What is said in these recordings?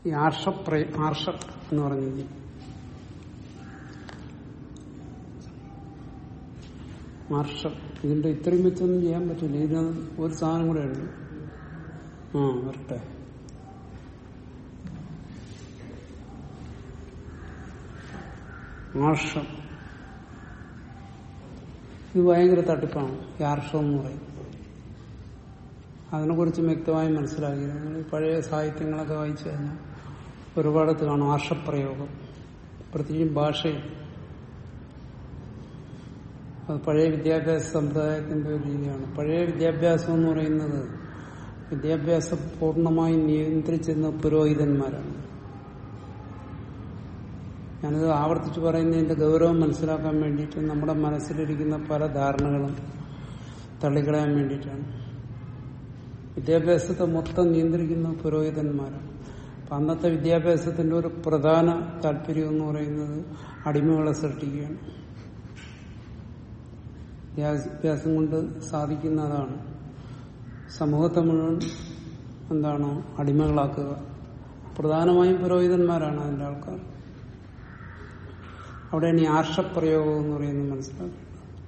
ഈ ആർഷപ്ര ആർഷ എന്ന് പറഞ്ഞത് ആർഷം ഇതിന്റെ ഇത്രയും വെച്ചൊന്നും ചെയ്യാൻ പറ്റില്ല ഇതിന് ഒരു സാധനം കൂടെ ഉണ്ട് ആ വരട്ടെ ആർഷം ഇത് ഭയങ്കര തട്ടിപ്പാണ് ഈ ആർഷം എന്ന് പറയും അതിനെക്കുറിച്ച് വ്യക്തമായി മനസ്സിലാക്കി നിങ്ങൾ പഴയ സാഹിത്യങ്ങളൊക്കെ വായിച്ചു കഴിഞ്ഞാൽ ഒരുപാടത്ത് കാണും ആർഷപ്രയോഗം പ്രത്യേകിച്ചും ഭാഷയും അത് പഴയ വിദ്യാഭ്യാസ സമ്പ്രദായത്തിന്റെ ഒരു രീതിയാണ് പഴയ വിദ്യാഭ്യാസം എന്ന് പറയുന്നത് വിദ്യാഭ്യാസം പൂർണ്ണമായി നിയന്ത്രിച്ചിരുന്ന പുരോഹിതന്മാരാണ് ഞാനിത് ആവർത്തിച്ച് പറയുന്നതിന്റെ ഗൗരവം മനസ്സിലാക്കാൻ വേണ്ടിയിട്ട് നമ്മുടെ മനസ്സിലിരിക്കുന്ന പല ധാരണകളും തള്ളിക്കളയാൻ വേണ്ടിയിട്ടാണ് വിദ്യാഭ്യാസത്തെ മൊത്തം നിയന്ത്രിക്കുന്ന പുരോഹിതന്മാരാണ് അപ്പൊ അന്നത്തെ വിദ്യാഭ്യാസത്തിന്റെ ഒരു പ്രധാന താല്പര്യം എന്ന് പറയുന്നത് അടിമകളെ സൃഷ്ടിക്കുകയാണ് വിദ്യാഭ്യാസം കൊണ്ട് സാധിക്കുന്നതാണ് സമൂഹത്തെ മുഴുവൻ എന്താണ് അടിമകളാക്കുക പ്രധാനമായും പുരോഹിതന്മാരാണ് അതിന്റെ ആൾക്കാർ അവിടെയാണ് ഈ ആർഷപ്രയോഗം എന്ന് പറയുന്നത് മനസ്സിലാക്കുന്നത്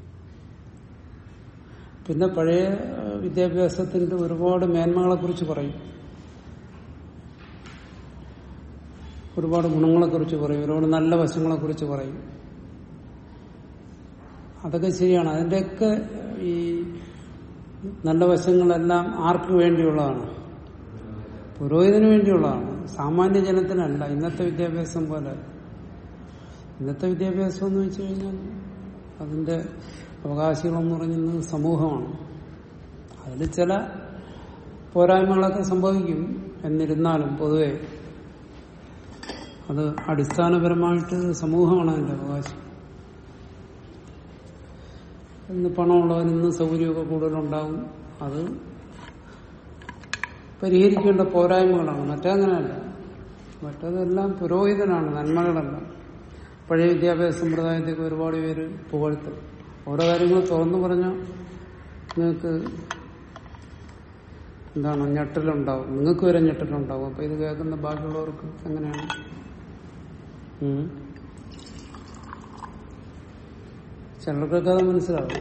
പിന്നെ പഴയ ഏഹ്, വിദ്യാഭ്യാസത്തിന്റെ ഒരുപാട് മേന്മകളെ കുറിച്ച് പറയും ഒരുപാട് ഗുണങ്ങളെ കുറിച്ച് പറയും ഒരുപാട് നല്ല വശങ്ങളെ കുറിച്ച് പറയും അതൊക്കെ ശരിയാണ് അതിന്റെയൊക്കെ ഈ നല്ല വശങ്ങളെല്ലാം ആർക്ക് വേണ്ടിയുള്ളതാണ് പുരോഹിതന് വേണ്ടിയുള്ളതാണ് സാമാന്യ ജനത്തിനല്ല ഇന്നത്തെ വിദ്യാഭ്യാസം പോലെ ഇന്നത്തെ വിദ്യാഭ്യാസം എന്ന് വെച്ച് കഴിഞ്ഞാൽ അതിന്റെ അവകാശികളെന്ന് പറയുന്നത് സമൂഹമാണ് അതിൽ ചില പോരായ്മകളൊക്കെ സംഭവിക്കും എന്നിരുന്നാലും പൊതുവെ അത് അടിസ്ഥാനപരമായിട്ട് സമൂഹമാണ് അതിന്റെ അവകാശം ഇന്ന് പണമുള്ളവന് ഇന്ന് സൗകര്യമൊക്കെ കൂടുതലുണ്ടാവും അത് പരിഹരിക്കേണ്ട പോരായ്മകളാണ് മറ്റങ്ങനെയല്ല മറ്റതെല്ലാം പുരോഹിതനാണ് നന്മകളല്ല പഴയ വിദ്യാഭ്യാസ സമ്പ്രദായത്തേക്ക് ഒരുപാട് പേര് പുകഴ്ത്തും ഓരോ കാര്യങ്ങൾ തുറന്നു പറഞ്ഞാൽ നിങ്ങൾക്ക് എന്താണ് ഞെട്ടലുണ്ടാവും നിങ്ങൾക്ക് വരെ ഞെട്ടലുണ്ടാവും അപ്പൊ ഇത് കേൾക്കുന്ന ബാക്കിയുള്ളവർക്ക് എങ്ങനെയാണ് ഉം. ചിലർക്കൊക്കെ അത് മനസ്സിലാവും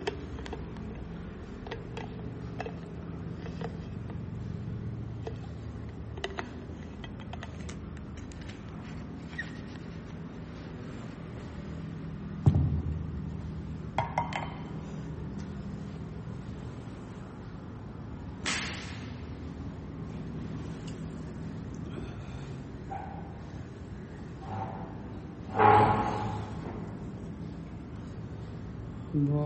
അപ്പോ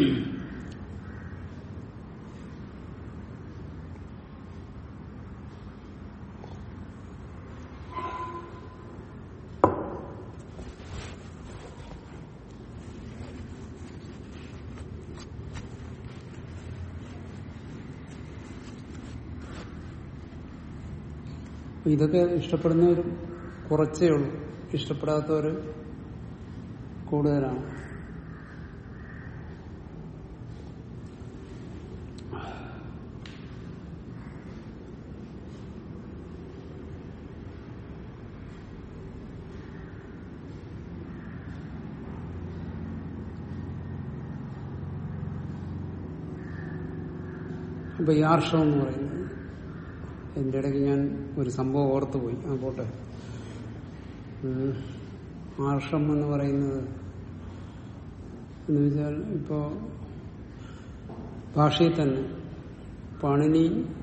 ഇതൊക്കെ ഇഷ്ടപ്പെടുന്നവരും കുറച്ചേ ഉള്ളൂ ഇഷ്ടപ്പെടാത്തവര് കൂടുതലാണ് അപ്പൊ ഈ ആർഷം എന്ന് പറയുന്നത് എന്റെ ഇടയ്ക്ക് ഞാൻ ഒരു സംഭവം ഓർത്തു പോയി ആ പോട്ടെ ഉം. ആർഷം എന്ന് പറയുന്നത് എന്ന് വെച്ചാൽ ഇപ്പോ ഭാഷയിൽ തന്നെ പാണിനി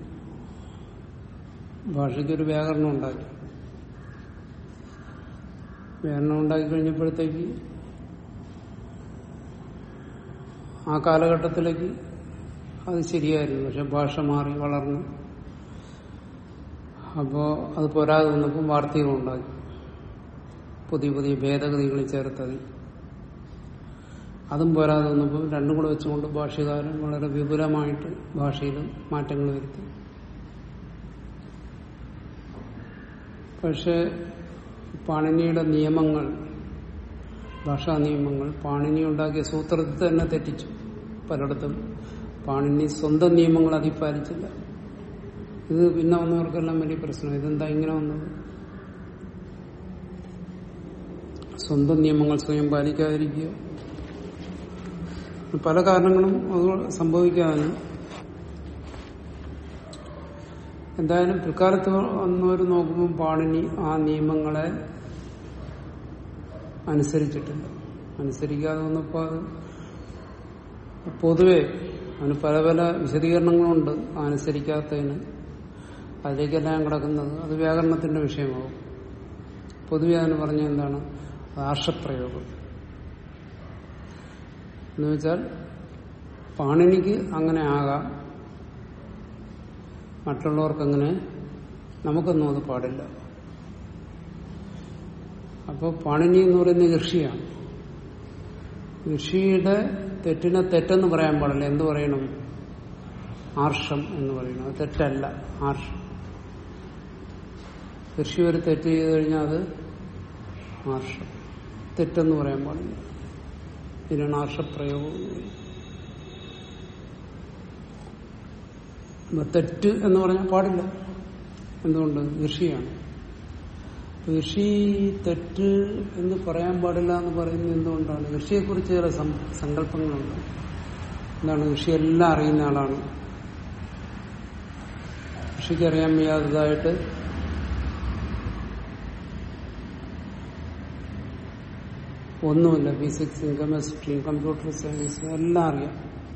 ഭാഷയ്ക്കൊരു വ്യാകരണം ഉണ്ടാക്കി വ്യാകരണം ഉണ്ടാക്കി കഴിഞ്ഞപ്പോഴത്തേക്ക് ആ കാലഘട്ടത്തിലേക്ക് അത് ശരിയായിരുന്നു പക്ഷെ ഭാഷ മാറി വളർന്നു അപ്പോ അത് പോരാതെ വന്നപ്പോൾ വാർത്തകൾ ഉണ്ടാക്കി പുതിയ പുതിയ ഭേദഗതികൾ ചേർത്തത് അതും പോരാതെ വന്നപ്പോൾ രണ്ടും കൂടെ വെച്ചുകൊണ്ട് ഭാഷകാരൻ വളരെ വിപുലമായിട്ട് ഭാഷയിൽ മാറ്റങ്ങൾ വരുത്തി പക്ഷെ പാണിനിയുടെ നിയമങ്ങൾ ഭാഷാ നിയമങ്ങൾ പാണിനി ഉണ്ടാക്കിയ സൂത്രത്തിൽ തന്നെ തെറ്റിച്ചു പലയിടത്തും പാണിനി സ്വന്തം നിയമങ്ങൾ അതിൽ പാലിച്ചില്ല ഇത് പിന്നെ വന്നവർക്കെല്ലാം വലിയ പ്രശ്നം ഇതെന്താ ഇങ്ങനെ വന്നത് സ്വന്തം നിയമങ്ങൾ സ്വയം പാലിക്കാതിരിക്കുക പല കാരണങ്ങളും അത് സംഭവിക്കാതെ എന്തായാലും പിൽക്കാലത്ത് വന്നവർ നോക്കുമ്പോൾ പാണിനി ആ നിയമങ്ങളെ അനുസരിച്ചിട്ടില്ല അനുസരിക്കാതെ വന്നപ്പോൾ അത് പൊതുവെ അതിന് പല പല വിശദീകരണങ്ങളുണ്ട് അനുസരിക്കാത്തതിന് അതിലേക്കെല്ലാം കിടക്കുന്നത് അത് വ്യാകരണത്തിന്റെ വിഷയമാവും പൊതുവെ അതിന് പറഞ്ഞ എന്താണ് ആർഷപ്രയോഗം എന്ന് വെച്ചാൽ പാണിനിക്ക് അങ്ങനെ ആകാം മറ്റുള്ളവർക്കങ്ങനെ നമുക്കൊന്നും അത് പാടില്ല അപ്പോൾ പാണിനി എന്ന് പറയുന്ന ഋഷിയാണ് ഋഷിയുടെ തെറ്റിനെ തെറ്റെന്ന് പറയാൻ പാടില്ല എന്ത് പറയണം ആർഷം എന്ന് പറയണം അത് തെറ്റല്ല ആർഷം ഋഷി ഒരു തെറ്റ് ചെയ്ത് കഴിഞ്ഞാൽ അത് ആർഷം തെറ്റെന്ന് പറയാൻ പാടില്ല ഇതിനാണ് ആർഷപ്രയോഗം എന്ന് പറയുന്നത് അപ്പൊ തെറ്റ് എന്ന് പറഞ്ഞാൽ പാടില്ല എന്തുകൊണ്ട് ഋഷിയാണ് ഋഷി തെറ്റ് എന്ന് പറയാൻ പാടില്ല എന്ന് പറയുന്നത് എന്തുകൊണ്ടാണ് ഋഷിയെക്കുറിച്ച് ചില സം- സങ്കല്പങ്ങളുണ്ട് എന്താണ് ഋഷി എല്ലാം അറിയുന്ന ആളാണ് ഋഷിക്ക് അറിയാൻ വയ്യാത്തതായിട്ട് ഒന്നുമില്ല ഫിസിക്സും കെമിസ്ട്രിയും കമ്പ്യൂട്ടർ സയൻസും എല്ലാം അറിയാം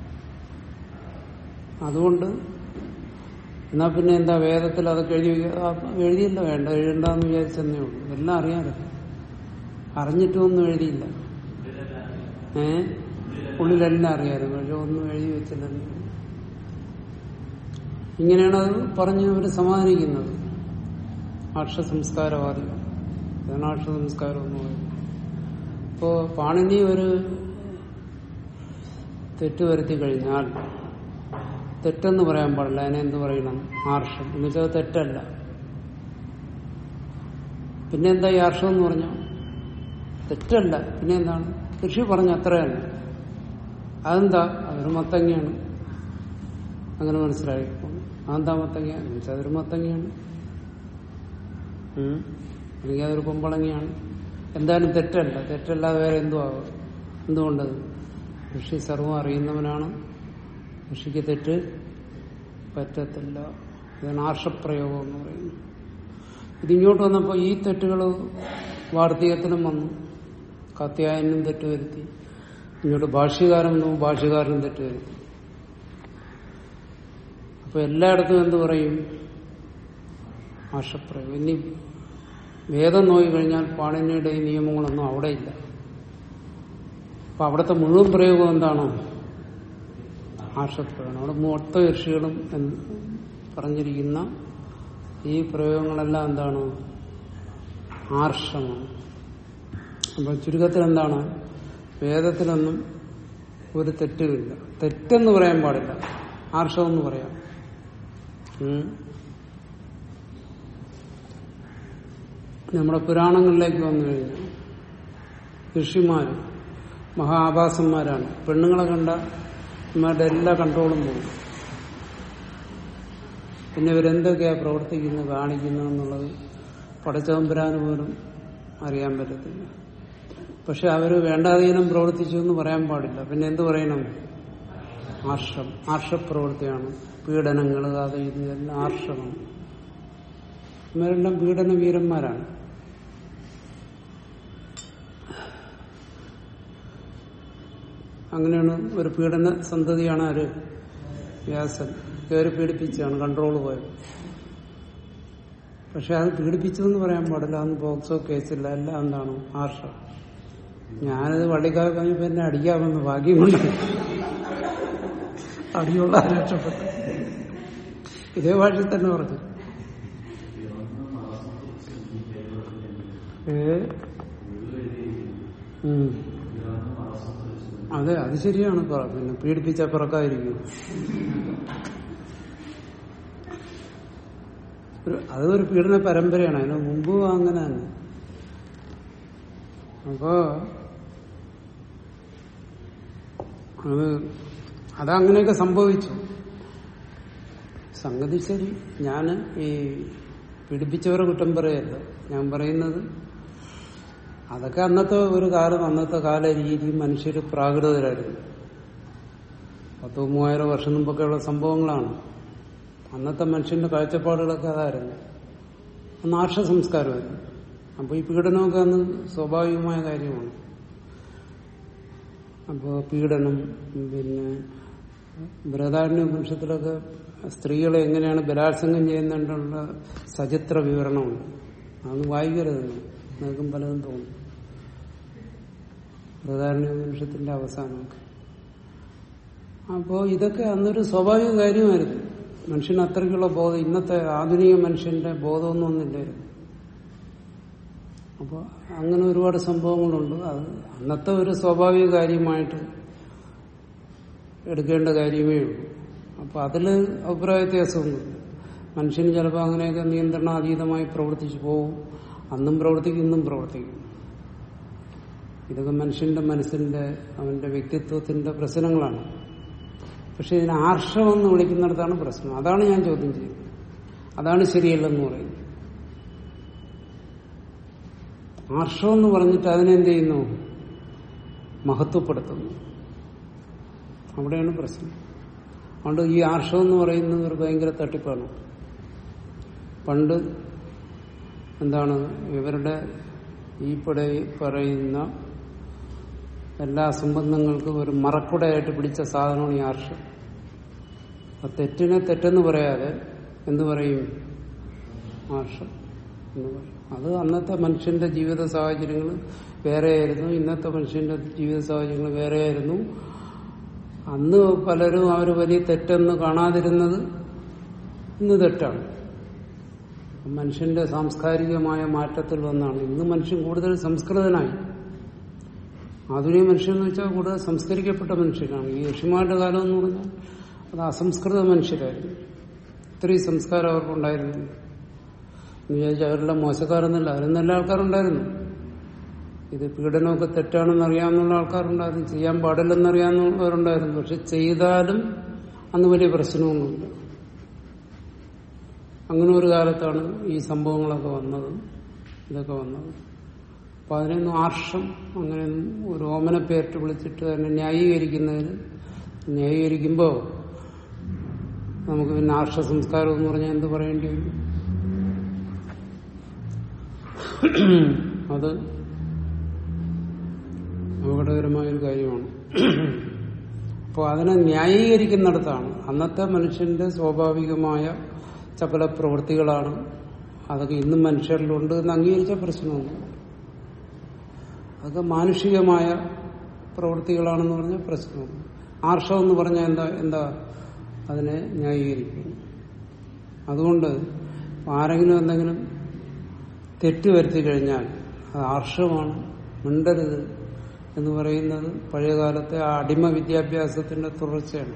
അതുകൊണ്ട് എന്നാ പിന്നെ എന്താ വേദത്തിൽ അതൊക്കെ എഴുതി വയ്ക്കുക? ആ, എഴുതിയില്ല വേണ്ട എഴുതണ്ടെന്ന് വിചാരിച്ചെന്നേ ഉള്ളൂ എല്ലാം അറിയാലോ അറിഞ്ഞിട്ടും ഒന്നും എഴുതിയില്ല ഏ ഉള്ളിലെല്ലാം അറിയാമായിരുന്നു പക്ഷെ ഒന്നും എഴുതി വെച്ചില്ലെന്നേ ഉള്ളൂ. ഇങ്ങനെയാണ് അത് പറഞ്ഞ് അവർ സമാധാനിക്കുന്നത് ആർഷ സംസ്കാരവാദികൾ ഇതാണ് ആർഷ സംസ്കാരം എന്ന് പറയുന്നത് ഇപ്പോ പാണിനി ഒരു തെറ്റ് വരുത്തി കഴിഞ്ഞാൽ തെറ്റെന്ന് പറയാൻ പാടില്ല അതിനെ എന്ത് പറയണം ആർഷം എന്ന് വെച്ചാൽ അത് തെറ്റല്ല പിന്നെ എന്താ ഈ ആർഷം എന്ന് പറഞ്ഞാൽ തെറ്റല്ല പിന്നെ എന്താണ് കൃഷി പറഞ്ഞ അത്രയല്ല അതെന്താ അതൊരു മത്തങ്ങയാണ് അങ്ങനെ മനസ്സിലാക്കിക്കോണം അതെന്താ മത്തങ്ങ എന്ന് വെച്ചാൽ അതൊരു മത്തങ്ങയാണ് ഉം. അല്ലെങ്കിൽ അതൊരു കുമ്പളങ്ങയാണ് എന്തായാലും തെറ്റല്ല തെറ്റല്ലാതെ വേറെ എന്തോ ആവും എന്തുകൊണ്ട് ഋഷി സർവം അറിയുന്നവനാണ് ഋഷിക്ക് തെറ്റ് പറ്റത്തില്ല ഇതാണ് ആർഷപ്രയോഗം എന്ന് പറയുന്നത് ഇതിങ്ങോട്ട് വന്നപ്പോൾ ഈ തെറ്റുകൾ വാർത്തകത്തിനും വന്നു കത്യായനും തെറ്റുവരുത്തി ഇങ്ങോട്ട് ഭാഷ്യകാരൻ വന്നു ഭാഷ്യകാരനും തെറ്റുവരുത്തി അപ്പൊ എല്ലായിടത്തും എന്ത് പറയും ആർഷപ്രയോഗം ഇനി വേദം നോക്കിക്കഴിഞ്ഞാൽ പാണിനിയുടെ ഈ നിയമങ്ങളൊന്നും അവിടെ ഇല്ല അപ്പൊ അവിടുത്തെ മുഴുവൻ പ്രയോഗം എന്താണോ ആർഷപ്രയോഗം അവിടെ മൊത്ത ഋഷികളും എന്ന് പറഞ്ഞിരിക്കുന്ന ഈ പ്രയോഗങ്ങളെല്ലാം എന്താണ് ആർഷമാണ് അപ്പൊ ചുരുക്കത്തിൽ എന്താണ് വേദത്തിലൊന്നും ഒരു തെറ്റുമില്ല തെറ്റെന്ന് പറയാൻ പാടില്ല ആർഷമെന്ന് പറയാം ഉം. നമ്മുടെ പുരാണങ്ങളിലേക്ക് വന്നു കഴിഞ്ഞാൽ ഋഷിമാര് മഹാആഭാസന്മാരാണ് പെണ്ണുങ്ങളെ കണ്ട ഇവരുടെ എല്ലാ കൺട്രോളും പോകും പിന്നെ ഇവരെന്തൊക്കെയാ പ്രവർത്തിക്കുന്നത് കാണിക്കുന്നത് എന്നുള്ളത് പടച്ചതമ്പുരാന് പോലും അറിയാൻ പറ്റത്തില്ല പക്ഷെ അവര് വേണ്ടാതീനം പ്രവർത്തിച്ചു എന്ന് പറയാൻ പാടില്ല പിന്നെ എന്ത് പറയണം ആർഷം ആർഷപ്രവൃത്തിയാണ് പീഡനങ്ങൾ അത് ഇത് എല്ലാം ആർഷമാണ് ഇവരെല്ലാം പീഡന വീരന്മാരാണ് അങ്ങനെയാണ് ഒരു പീഡന സന്തതിയാണ് ആര് വ്യാസൻ കയറി പീഡിപ്പിച്ചാണ് കൺട്രോൾ പോയത് പക്ഷെ അത് പീഡിപ്പിച്ചതെന്ന് പറയാൻ പാടില്ല അന്ന് പോക്സോ കേസില്ല എല്ലാം എന്താണ് ആർഷ ഞാനത് വള്ളിക്കാവ് കഴിഞ്ഞപ്പോ എന്നെ അടിക്കാമെന്ന് ഭാഗ്യം കൊണ്ട് അടിയുള്ള രക്ഷപ്പെട്ടു ഇതേ ഭാഷയിൽ തന്നെ പറഞ്ഞു ഏ ഉം. അതെ അത് ശരിയാണ് പറ പിന്നെ പീഡിപ്പിച്ച പിറക്കാതിരിക്കും ഒരു- അതൊരു പീഡന പരമ്പരയാണ് അതിന് മുമ്പും അങ്ങനെ തന്നെ അപ്പോ അത് അതങ്ങനെയൊക്കെ സംഭവിച്ചു സംഗതി ശരി ഞാൻ ഈ പീഡിപ്പിച്ചവരെ കുറ്റം പറയല്ല ഞാൻ പറയുന്നത് അതൊക്കെ അന്നത്തെ ഒരു കാലം അന്നത്തെ കാല രീതി മനുഷ്യർ പ്രാകൃതരായിരുന്നു പത്തോ മൂവായിരം വർഷം മുമ്പൊക്കെയുള്ള സംഭവങ്ങളാണ് അന്നത്തെ മനുഷ്യന്റെ കാഴ്ചപ്പാടുകളൊക്കെ അതായിരുന്നു അന്ന് ആർഷ സംസ്കാരമായിരുന്നു അപ്പോൾ ഈ പീഡനമൊക്കെ അന്ന് സ്വാഭാവികമായ കാര്യമാണ് അപ്പോൾ പീഡനം പിന്നെ ബൃഹദാരണ്യ വംശത്തിലൊക്കെ സ്ത്രീകളെ എങ്ങനെയാണ് ബലാത്സംഗം ചെയ്യുന്നതിനുള്ള സചിത്ര വിവരണമുണ്ട് അതൊന്ന് വായിക്കരുത് നിങ്ങൾ. നിങ്ങൾക്കും പലതും തോന്നും ബൃഹദാരണ്യ വംശത്തിന്റെ അവസാനമൊക്കെ അപ്പോൾ ഇതൊക്കെ അന്നൊരു സ്വാഭാവിക കാര്യമായിരുന്നു മനുഷ്യന് അത്രയ്ക്കുള്ള ബോധം ഇന്നത്തെ ആധുനിക മനുഷ്യന്റെ ബോധമൊന്നും ഒന്നില്ലായിരുന്നു അപ്പോൾ അങ്ങനെ ഒരുപാട് സംഭവങ്ങളുണ്ട് അത് അന്നത്തെ ഒരു സ്വാഭാവിക കാര്യമായിട്ട് എടുക്കേണ്ട കാര്യമേ ഉള്ളൂ അപ്പൊ അതില് അഭിപ്രായ വ്യത്യാസമൊന്നുമില്ല മനുഷ്യന് ചിലപ്പോൾ അങ്ങനെയൊക്കെ നിയന്ത്രണാതീതമായി പ്രവർത്തിച്ചു പോകും അന്നും പ്രവർത്തിക്കും ഇന്നും പ്രവർത്തിക്കും ഇതൊക്കെ മനുഷ്യന്റെ മനസ്സിന്റെ അവന്റെ വ്യക്തിത്വത്തിന്റെ പ്രശ്നങ്ങളാണ് പക്ഷെ ഇതിനെ ആർഷമെന്ന് വിളിക്കുന്നിടത്താണ് പ്രശ്നം അതാണ് ഞാൻ ചോദ്യം ചെയ്യുന്നത് അതാണ് ശരിയല്ലെന്ന് പറയുന്നത് ആർഷം എന്ന് പറഞ്ഞിട്ട് അതിനെന്ത് ചെയ്യുന്നു മഹത്വപ്പെടുത്തുന്നു അവിടെയാണ് പ്രശ്നം അതുകൊണ്ട് ഈ ആർഷം എന്ന് പറയുന്നത് ഒരു ഭയങ്കര തട്ടിപ്പാണ് പണ്ട് എന്താണ് ഇവരുടെ ഈ പട പറയുന്ന എല്ലാ സംബന്ധങ്ങൾക്കും ഒരു മറക്കുടയായിട്ട് പിടിച്ച സാധനമാണ് ഈ ആർഷം ആ തെറ്റിനെ തെറ്റെന്ന് പറയാതെ എന്തു പറയും ആർഷം എന്ന് പറയും അത് അന്നത്തെ മനുഷ്യന്റെ ജീവിത സാഹചര്യങ്ങൾ വേറെയായിരുന്നു ഇന്നത്തെ മനുഷ്യന്റെ ജീവിത സാഹചര്യങ്ങൾ വേറെയായിരുന്നു അന്ന് പലരും ആ ഒരു വലിയ തെറ്റെന്ന് കാണാതിരുന്നത് ഇന്ന് തെറ്റാണ് മനുഷ്യന്റെ സാംസ്കാരികമായ മാറ്റത്തിൽ വന്നാണ് ഇന്ന് മനുഷ്യൻ കൂടുതൽ സംസ്കൃതനായി ആധുനിക മനുഷ്യൻ എന്ന് വെച്ചാൽ കൂടുതൽ സംസ്കരിക്കപ്പെട്ട മനുഷ്യരാണ് ഈ ഋഷിമാരുടെ കാലം എന്ന് പറഞ്ഞാൽ അത് അസംസ്കൃത മനുഷ്യരായിരുന്നു ഇത്രയും സംസ്കാരം അവർക്കുണ്ടായിരുന്നു എന്ന് വിചാരിച്ചാൽ അവരെല്ലാം മോശക്കാരെന്നല്ല അതിൽ നല്ല ആൾക്കാരുണ്ടായിരുന്നു ഇത് പീഡനമൊക്കെ തെറ്റാണെന്ന് അറിയാവുന്ന ആൾക്കാരുണ്ടായിരുന്നു ചെയ്യാൻ പാടില്ലെന്നറിയാവുന്നവരുണ്ടായിരുന്നു പക്ഷെ ചെയ്താലും അന്ന് വലിയ പ്രശ്നമൊന്നുമില്ല അങ്ങനെ ഒരു കാലത്താണ് ഈ സംഭവങ്ങളൊക്കെ വന്നത് ഇതൊക്കെ വന്നത് അപ്പൊ അതിനൊന്നും ആർഷം അങ്ങനെ ഒരു ഓമന പേരിട്ട് വിളിച്ചിട്ട് അതിനെ ന്യായീകരിക്കുന്നതിന് ന്യായീകരിക്കുമ്പോൾ നമുക്ക് പിന്നെ ആർഷ സംസ്കാരം എന്ന് പറഞ്ഞാൽ എന്ത് പറയേണ്ടി വരും അത് അപകടകരമായൊരു കാര്യമാണ് അപ്പോൾ അതിനെ ന്യായീകരിക്കുന്നിടത്താണ് അന്നത്തെ മനുഷ്യന്റെ സ്വാഭാവികമായ ചപല പ്രവൃത്തികളാണ് അതൊക്കെ ഇന്നും മനുഷ്യരിലുണ്ട് എന്ന് അംഗീകരിച്ച പ്രശ്നമൊന്നും അതൊക്കെ മാനുഷികമായ പ്രവൃത്തികളാണെന്ന് പറഞ്ഞാൽ പ്രശ്നമാണ് ആർഷം എന്ന് പറഞ്ഞാൽ എന്താ എന്താ അതിനെ ന്യായീകരിക്കുന്നു അതുകൊണ്ട് ആരെങ്കിലും എന്തെങ്കിലും തെറ്റ് വരുത്തി കഴിഞ്ഞാൽ അത് ആർഷമാണ് മിണ്ടരുത് എന്ന് പറയുന്നത് പഴയകാലത്തെ ആ അടിമ വിദ്യാഭ്യാസത്തിന്റെ തുടർച്ചയാണ്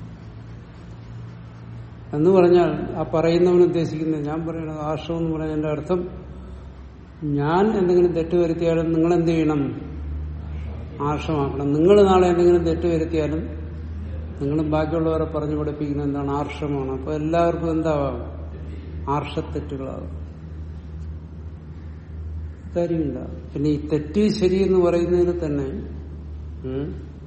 എന്ന് പറഞ്ഞാൽ ആ പറയുന്നവൻ ഉദ്ദേശിക്കുന്നത് ഞാൻ പറയുന്നത് ആർഷം എന്ന് പറഞ്ഞതിന്റെ അർത്ഥം ഞാൻ എന്തെങ്കിലും തെറ്റ് വരുത്തിയാലും നിങ്ങൾ എന്ത് ചെയ്യണം ആർഷമാക്കണം നിങ്ങൾ നാളെ എന്തെങ്കിലും തെറ്റ് വരുത്തിയാലും നിങ്ങളും ബാക്കിയുള്ളവരെ പറഞ്ഞു പഠിപ്പിക്കുന്നത് എന്താണ് ആർഷമാണ് അപ്പൊ എല്ലാവർക്കും എന്താവാം ആർഷത്തെറ്റുകളാകും കാര്യമില്ല പിന്നെ ഈ തെറ്റ് ശരി എന്ന് പറയുന്നതിന് തന്നെ ഉം,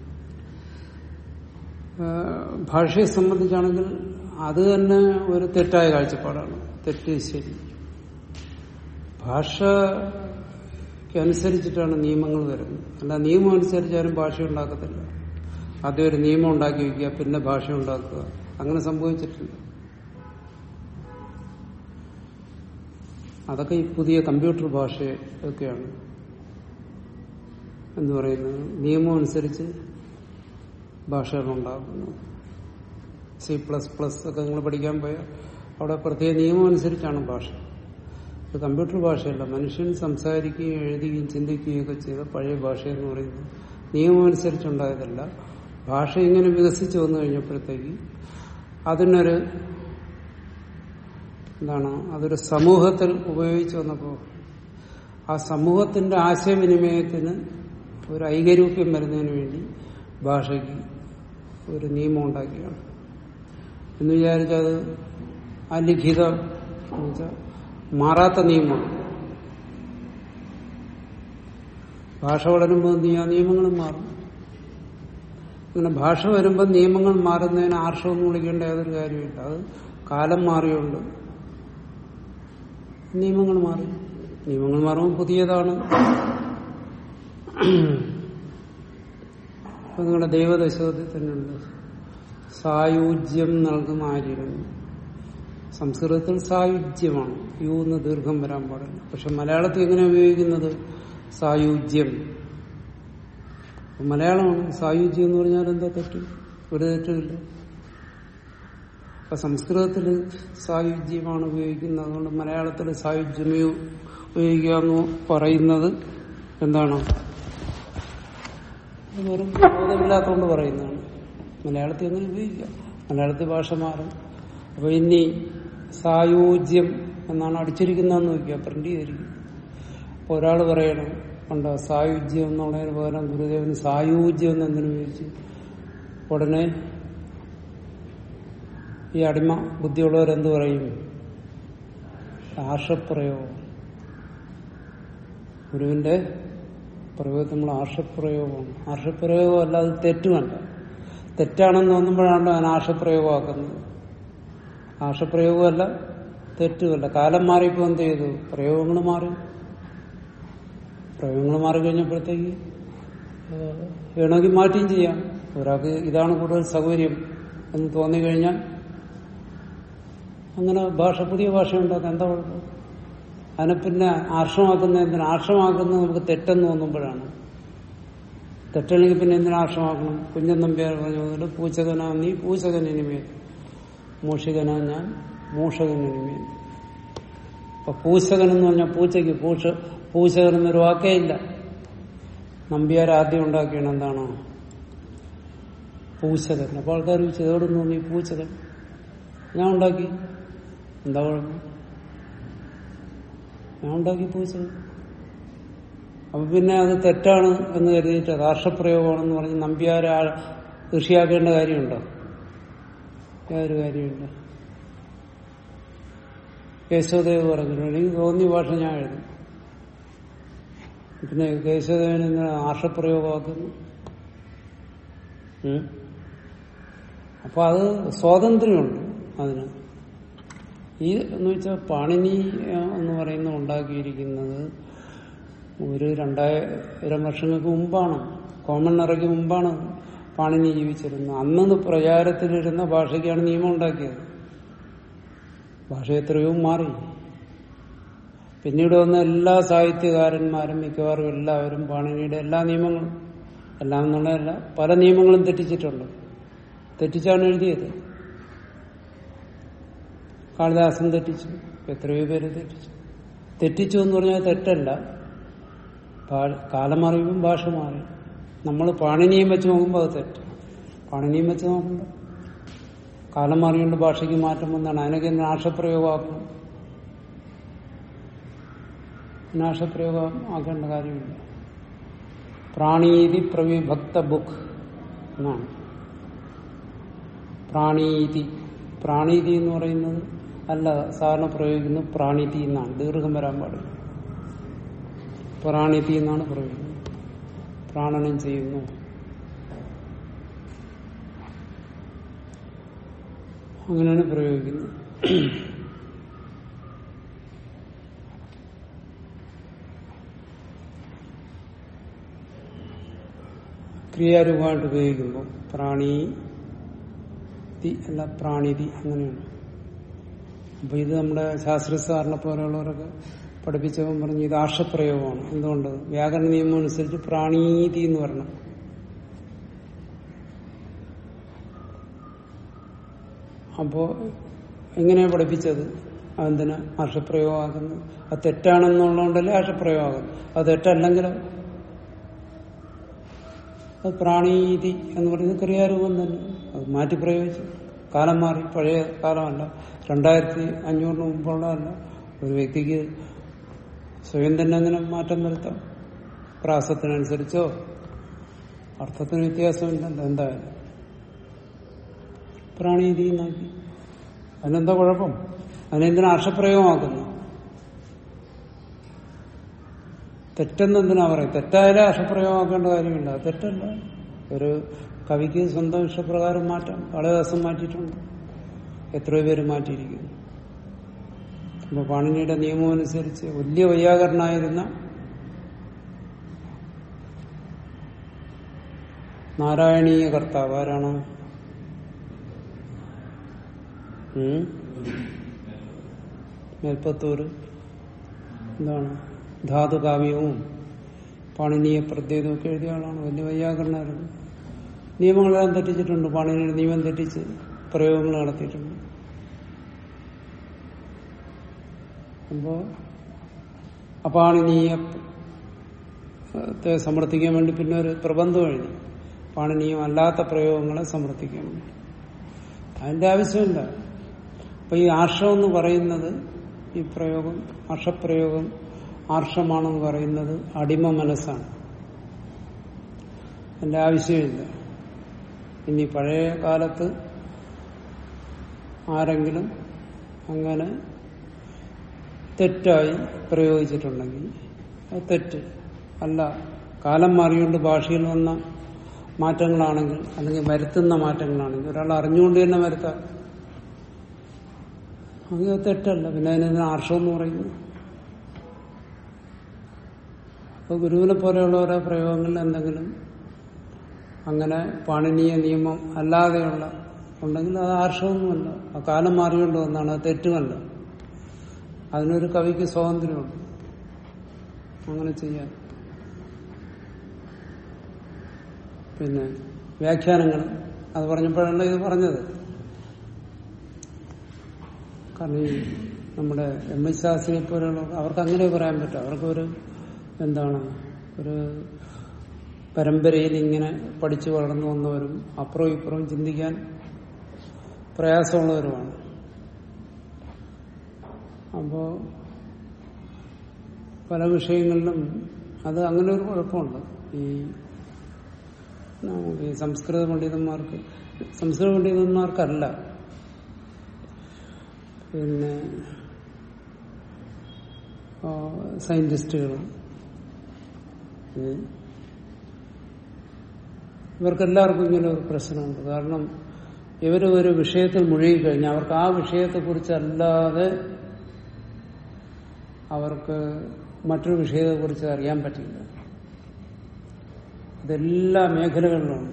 ആ, ഭാഷയെ സംബന്ധിച്ചാണെങ്കിൽ അത് തന്നെ ഒരു തെറ്റായ കാഴ്ചപ്പാടാണ് തെറ്റ് ശരി ഭാഷയ്ക്ക് അനുസരിച്ചിട്ടാണ് നിയമങ്ങൾ വരുന്നത് അല്ല നിയമം അനുസരിച്ചാലും ഭാഷ ഉണ്ടാക്കത്തില്ല ആദ്യം ഒരു നിയമം ഉണ്ടാക്കി വയ്ക്കുക പിന്നെ ഭാഷ ഉണ്ടാക്കുക അങ്ങനെ സംഭവിച്ചിട്ടില്ല അതൊക്കെ ഈ പുതിയ കമ്പ്യൂട്ടർ ഭാഷയൊക്കെയാണ് എന്ന് പറയുന്നത് നിയമം അനുസരിച്ച് ഭാഷകൾ ഉണ്ടാക്കുന്നു സി പ്ലസ് പ്ലസ് ഒക്കെ നിങ്ങൾ പഠിക്കാൻ പോയാൽ അവിടെ പ്രത്യേക നിയമം അനുസരിച്ചാണ് ഭാഷ ഇത് കമ്പ്യൂട്ടർ ഭാഷയല്ല മനുഷ്യൻ സംസാരിക്കുകയും എഴുതുകയും ചിന്തിക്കുകയും ഒക്കെ ചെയ്ത പഴയ ഭാഷ എന്ന് പറയുന്നത് നിയമം അനുസരിച്ചുണ്ടായതല്ല ഭാഷ ഇങ്ങനെ വികസിച്ചു വന്നു കഴിഞ്ഞപ്പോഴത്തേക്ക് അതിനൊരു എന്താണ് അതൊരു സമൂഹത്തിൽ ഉപയോഗിച്ചു വന്നപ്പോൾ ആ സമൂഹത്തിന്റെ ആശയവിനിമയത്തിന് ഒരു ഐകരൂപ്യം വരുന്നതിന് വേണ്ടി ഭാഷയ്ക്ക് ഒരു നിയമം ഉണ്ടാക്കിയാണ് എന്ന് വിചാരിച്ചത് അലിഖിത എന്ന് വെച്ചാൽ മാറാത്ത നിയമമാണ് ഭാഷ വളരുമ്പോൾ എന്ത് ചെയ്യാം നിയമങ്ങളും മാറും അങ്ങനെ ഭാഷ വരുമ്പോൾ നിയമങ്ങൾ മാറുന്നതിന് ആർഷമെന്ന് വിളിക്കേണ്ട യാതൊരു കാര്യമില്ല അത് കാലം മാറിയുണ്ട് നിയമങ്ങൾ മാറി നിയമങ്ങൾ മാറുമ്പോൾ പുതിയതാണ് അപ്പൊ നിങ്ങളുടെ ദൈവദശോധത്തിൽ തന്നെയുണ്ട് സായുജ്യം നൽകും ആര്യനും സംസ്കൃതത്തിൽ സായുജ്യമാണ് യു എന്ന് ദീർഘം വരാൻ പാടില്ല പക്ഷെ മലയാളത്തിൽ എങ്ങനെ ഉപയോഗിക്കുന്നത് സായുജ്യം മലയാളമാണ് സായുജ്യം എന്ന് പറഞ്ഞാൽ എന്താ തെറ്റ് ഒരു തെറ്റുമില്ല അപ്പൊ സംസ്കൃതത്തിൽ സായുജ്യമാണ് ഉപയോഗിക്കുന്നത് അതുകൊണ്ട് മലയാളത്തിൽ സായുജ്യമേ ഉപയോഗിക്കുക എന്ന് പറയുന്നത് എന്താണ് ഇത് വെറും ബോധമില്ലാത്തതുകൊണ്ട് പറയുന്നതാണ് മലയാളത്തിൽ എങ്ങനെ ഉപയോഗിക്കാം മലയാളത്തിൽ ഭാഷ മാറും അപ്പൊ ഇനി സായുജ്യം എന്നാണ് അടിച്ചിരിക്കുന്നതെന്ന് നോക്കിയാൽ പ്രിന്റ് ചെയ്തിരിക്കും അപ്പൊ ഒരാൾ പറയണം കണ്ടോ സായുജ്യം എന്നുള്ളതിന് പകരം ഗുരുദേവന് സായുജ്യം എന്ന് എന്തിനു ഉപയോഗിച്ചു ഉടനെ ഈ അടിമ ബുദ്ധിയുള്ളവരെന്ത് പറയും ആർഷപ്രയോഗം ഗുരുവിന്റെ പ്രയോഗത്തിൽ നമ്മൾ ആർഷപ്രയോഗമാണ് ആർഷപ്രയോഗം അല്ലാതെ തെറ്റുമല്ല തെറ്റാണെന്ന് തോന്നുമ്പോഴാണ് ഞാൻ ആർഷപ്രയോഗമാക്കുന്നത് ആർഷപ്രയോഗമല്ല തെറ്റുമല്ല കാലം മാറിയപ്പോൾ എന്ത് ചെയ്തു പ്രയോഗങ്ങൾ മാറി പ്രയോഗങ്ങൾ മാറിക്കഴിഞ്ഞപ്പോഴത്തേക്ക് ഏഹ്, വേണമെങ്കിൽ മാറ്റുകയും ചെയ്യാം ഒരാൾക്ക് ഇതാണ് കൂടുതൽ സൗകര്യം എന്ന് തോന്നിക്കഴിഞ്ഞാൽ അങ്ങനെ ഭാഷ പുതിയ ഭാഷ ഉണ്ടാക്കാം എന്താ കുഴപ്പം അതിനെ പിന്നെ ആർഷമാക്കുന്ന എന്തിനാ ആർഷമാക്കുന്നത് നമുക്ക് തെറ്റെന്ന് തോന്നുമ്പോഴാണ് തെറ്റല്ലെങ്കിൽ പിന്നെ എന്തിനാ ആർഷമാക്കണം കുഞ്ഞൻ നമ്പ്യാർ പറഞ്ഞ പോലെ പൂച്ചകനാ നീ പൂച്ചകൻ ഇനിമേൽ മൂഷികനാ ഞാൻ മൂഷകൻ ഇനിമേൽ അപ്പൊ പൂച്ചകൻ എന്ന് പറഞ്ഞാൽ പൂച്ചയ്ക്ക് പൂഷ പൂച്ചകൻ എന്നൊരു വാക്കേ ഇല്ല നമ്പ്യാർ ആദ്യം ഉണ്ടാക്കിയാണ് എന്താണ് പൂച്ചകൻ അപ്പൊ ആൾക്കാർ ചോദിച്ചു എവിടെ നിന്ന് തോന്നി പൂച്ചകൻ ഞാൻ ഉണ്ടാക്കി എന്താ കുഴപ്പം ഞാൻ ഉണ്ടാക്കി പൂച്ചകൻ അപ്പൊ പിന്നെ അത് തെറ്റാണ് എന്ന് കരുതിയിട്ട് രാഷ്ട്രപ്രയോഗമാണെന്ന് പറഞ്ഞ് നമ്പ്യാരെ ആ കൃഷിയാക്കേണ്ട കാര്യമുണ്ടോ യാതൊരു കാര്യമില്ല കേശവദേവ് പറഞ്ഞു എനിക്ക് തോന്നിയ ഭാഷ ഞാൻ എഴുതും പിന്നെ കേശവദേവൻ ഇന്ന് ആർഷപ്രയോഗമാക്കുന്നു ഉം. അപ്പൊ അത് സ്വാതന്ത്ര്യമുണ്ട് അതിന് ഈ എന്ന് വെച്ചാൽ പാണിനി ആ, എന്ന് പറയുന്ന ഉണ്ടാക്കിയിരിക്കുന്നത് ഒരു രണ്ടായിരം വർഷങ്ങൾക്ക് മുമ്പാണ് കോമൺ ഇറക്കി മുമ്പാണ് പാണിനി ജീവിച്ചിരുന്നത് അന്ന് പ്രചാരത്തിലിരുന്ന ഭാഷയ്ക്കാണ് നിയമം ഉണ്ടാക്കിയത് ഭാഷ എത്രയോ മാറി പിന്നീട് വന്ന എല്ലാ സാഹിത്യകാരന്മാരും മിക്കവാറും എല്ലാവരും പാണിനിയുടെ എല്ലാ നിയമങ്ങളും എല്ലാം എന്നുള്ളതല്ല പല നിയമങ്ങളും തെറ്റിച്ചിട്ടുണ്ട് തെറ്റിച്ചാണ് എഴുതിയത് കാളിദാസൻ തെറ്റിച്ചു എത്രയോ പേര് തെറ്റിച്ചു തെറ്റിച്ചു എന്ന് പറഞ്ഞാൽ തെറ്റല്ല ഭാ- കാലം മാറിയപ്പോൾ ഭാഷ മാറി നമ്മൾ പാണിനിയും വെച്ച് നോക്കുമ്പോൾ അത് തെറ്റ് പാണിനിയും വെച്ച് നോക്കണ്ട കാലം മാറിയുകൊണ്ട് ഭാഷയ്ക്ക് മാറ്റം വന്നാണ് അതിനൊക്കെ നാശപ്രയോഗമാക്കണം നാശപ്രയോഗം ആക്കേണ്ട കാര്യമില്ല പ്രാണീതി പ്രവിഭക്ത ബുക്ക് എന്നാണ് പ്രാണീതി പ്രാണീതി എന്ന് പറയുന്നത് അല്ല സാധാരണ പ്രയോഗിക്കുന്നത് പ്രാണീതി എന്നാണ് ദീർഘം വരാൻ പാടില്ല പ്രാണീതി എന്നാണ് പ്രയോഗിക്കുന്നത് പ്രാണനം ചെയ്യുന്നു അങ്ങനെയാണ് പ്രയോഗിക്കുന്നത് ക്രിയാരൂപമായിട്ട് ഉപയോഗിക്കുമ്പോൾ പ്രാണീതി അല്ല പ്രാണിതി അങ്ങനെയാണ് അപ്പൊ ഇത് നമ്മുടെ ശാസ്ത്ര സാറിനെ പോലെയുള്ളവരൊക്കെ പഠിപ്പിച്ചവൻ പറഞ്ഞു ഇത് ആർഷപ്രയോഗമാണ് എന്തുകൊണ്ട് വ്യാകരണ നിയമം അനുസരിച്ച് പ്രാണീതി എന്ന് പറയണം അപ്പോ എങ്ങനെയാ പഠിപ്പിച്ചത് അതെന്തിനാ ആർഷപ്രയോഗമാക്കുന്നത് അത് തെറ്റാണെന്നുള്ളതുകൊണ്ടല്ലേ ആർഷപ്രയോഗമാകുന്നത് അത് തെറ്റല്ലെങ്കിലോ അത് പ്രാണീതി എന്ന് പറയുന്നത് ക്രിയാരൂപം തന്നെ അത് മാറ്റി പ്രയോഗിച്ചു കാലം മാറി പഴയ കാലമല്ല രണ്ടായിരത്തി അഞ്ഞൂറിന് മുമ്പുള്ളതല്ല ഒരു വ്യക്തിക്ക് സ്വയം തന്നെ അങ്ങനെ മാറ്റം വരുത്താം പ്രാസത്തിനനുസരിച്ചോ അർത്ഥത്തിന് വ്യത്യാസമില്ലല്ലോ എന്തായാലും പ്രാണീതി എന്നാക്കി അതിനെന്താ കുഴപ്പം അതിനെന്തിനാ അർഷപ്രയോഗമാക്കുന്നു തെറ്റെന്നെന്തിനാ പറയും തെറ്റായാലേ അർഷപ്രയോഗമാക്കേണ്ട കാര്യമില്ല അത് തെറ്റല്ല ഒരു കവിക്ക് സ്വന്തം ഇഷ്ടപ്രകാരം മാറ്റാം കാളിദാസം മാറ്റിയിട്ടുണ്ട് എത്രയോ പേര് മാറ്റിയിരിക്കുന്നു അപ്പൊ പാണിനിയുടെ നിയമം അനുസരിച്ച് വലിയ വൈയാകരനായിരുന്ന നാരായണീയ കർത്താവ് ആരാണ് ഉം? മേൽപ്പത്തൂര് എന്താണ് ധാതുകാവ്യവും പാണിനീയ പ്രത്യേകവും ഒക്കെ എഴുതിയ ആളാണ് വലിയ വൈയാകരണമായിരുന്നു നിയമങ്ങളെല്ലാം തെറ്റിച്ചിട്ടുണ്ട് പാണിനിയുടെ നിയമം തെറ്റിച്ച് പ്രയോഗങ്ങൾ നടത്തിയിട്ടുണ്ട് അപ്പോ അപാണിനീയത്തെ സമർത്ഥിക്കാൻ വേണ്ടി പിന്നെ ഒരു പ്രബന്ധം എഴുതി പാണിനീയം അല്ലാത്ത പ്രയോഗങ്ങളെ സമർത്ഥിക്കാൻ വേണ്ടി അതിന്റെ ആവശ്യമില്ല അപ്പൊ ഈ ആർഷം എന്ന് പറയുന്നത് ഈ പ്രയോഗം ആർഷപ്രയോഗം ആർഷമാണെന്ന് പറയുന്നത് അടിമ മനസ്സാണ് അതിന്റെ ആവശ്യമില്ല ഇനി പഴയ കാലത്ത് ആരെങ്കിലും അങ്ങനെ തെറ്റായി പ്രയോഗിച്ചിട്ടുണ്ടെങ്കിൽ അത് തെറ്റ് അല്ല കാലം മാറിയോണ്ട് ഭാഷയിൽ വന്ന മാറ്റങ്ങളാണെങ്കിൽ അല്ലെങ്കിൽ വരുത്തുന്ന മാറ്റങ്ങളാണെങ്കിൽ ഒരാൾ അറിഞ്ഞുകൊണ്ട് തന്നെ വരുത്താം അത് തെറ്റല്ല പിന്നെ അതിന് ആർഷം എന്ന് പറയുന്നു അപ്പൊ ഗുരുവിനെ പോലെയുള്ള ഓരോ പ്രയോഗങ്ങളിൽ എന്തെങ്കിലും അങ്ങനെ പാണിനീയ നിയമം അല്ലാതെയുള്ള ഉണ്ടെങ്കിൽ അത് ആർഷമൊന്നുമല്ല ആ കാലം മാറിയോണ്ട് വന്നാണ് അത് തെറ്റുമല്ല അതിനൊരു കവിക്ക് സ്വാതന്ത്ര്യമുണ്ട് അങ്ങനെ ചെയ്യാൻ പിന്നെ വ്യാഖ്യാനങ്ങൾ അത് പറഞ്ഞപ്പോഴല്ല ഇത് പറഞ്ഞത് കാരണം ഈ നമ്മുടെ എം എസ് ശാസ്ത്രിയെ പോലെയുള്ള അവർക്ക് അങ്ങനെ പറയാൻ പറ്റും അവർക്കൊരു എന്താണ് ഒരു പരമ്പരയിൽ ഇങ്ങനെ പഠിച്ചു വളർന്നു വന്നവരും അപ്പുറവും ഇപ്പുറവും ചിന്തിക്കാൻ പ്രയാസമുള്ളവരുമാണ് അപ്പോ പല വിഷയങ്ങളിലും അത് അങ്ങനെ ഒരു കുഴപ്പമുണ്ട് ഈ നമുക്ക് ഈ സംസ്കൃത പണ്ഡിതന്മാർക്ക് സംസ്കൃത പണ്ഡിതന്മാർക്കല്ല പിന്നെ ആ, സയന്റിസ്റ്റുകളും ഉം. ഇവർക്കെല്ലാവർക്കും ഇങ്ങനെ ഒരു പ്രശ്നമുണ്ട് കാരണം ഇവർ ഒരു വിഷയത്തിൽ മുഴുകിക്കഴിഞ്ഞാൽ അവർക്ക് ആ വിഷയത്തെക്കുറിച്ചല്ലാതെ അവർക്ക് മറ്റൊരു വിഷയത്തെക്കുറിച്ച് അറിയാൻ പറ്റില്ല ഇതെല്ലാ മേഖലകളിലുണ്ട്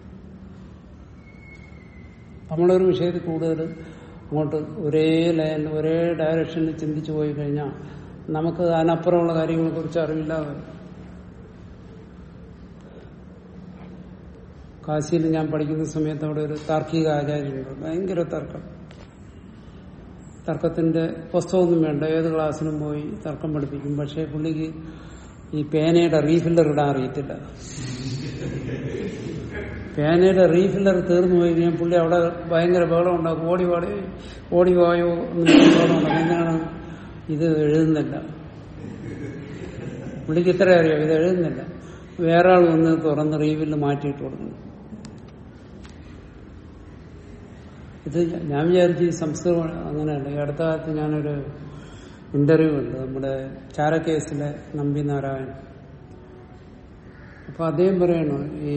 നമ്മളൊരു വിഷയത്തിൽ കൂടുതൽ അങ്ങോട്ട് ഒരേ ലൈനിൽ ഒരേ ഡയറക്ഷനിൽ ചിന്തിച്ചു പോയി കഴിഞ്ഞാൽ നമുക്ക് അതിനപ്പുറമുള്ള കാര്യങ്ങളെ കുറിച്ച് അറിവില്ലാതെ വരും. കാശിയിൽ ഞാൻ പഠിക്കുന്ന സമയത്ത് അവിടെ ഒരു താർക്കിക ആചാര്യനുണ്ട് ഭയങ്കര തർക്കം തർക്കത്തിന്റെ പുസ്തകമൊന്നും വേണ്ട ഏത് ക്ലാസ്സിനും പോയി തർക്കം പഠിപ്പിക്കും പക്ഷെ പുള്ളിക്ക് ഈ പേനയുടെ റീഫില്ലർ ഇടാൻ അറിയത്തില്ല പേനയുടെ റീഫില്ലർ തീർന്നു പോയി കഴിഞ്ഞാൽ പുള്ളി അവിടെ ഭയങ്കര ബഹളം ഉണ്ടാക്കും ഓടി പാടി ഓടി പോയോ എന്ന് ബഹളം ഉണ്ടാക്കും എന്തിനാണ് ഇത് എഴുതുന്നില്ല പുള്ളിക്ക് ഇത്ര അറിയാം ഇത് എഴുതുന്നില്ല വേറെ ആൾ വന്ന് തുറന്ന് റീഫില്ല് മാറ്റിയിട്ട് കൊടുക്കുന്നു ഇത് ഞാൻ വിചാരിച്ചു ഈ സംസ്കൃതം അങ്ങനെയല്ല ഈ അടുത്ത കാലത്ത് ഞാനൊരു ഇന്റർവ്യൂ ഉണ്ട് നമ്മുടെ ചാരക്കേസിലെ നമ്പി നാരായണൻ അപ്പൊ അദ്ദേഹം പറയണു ഈ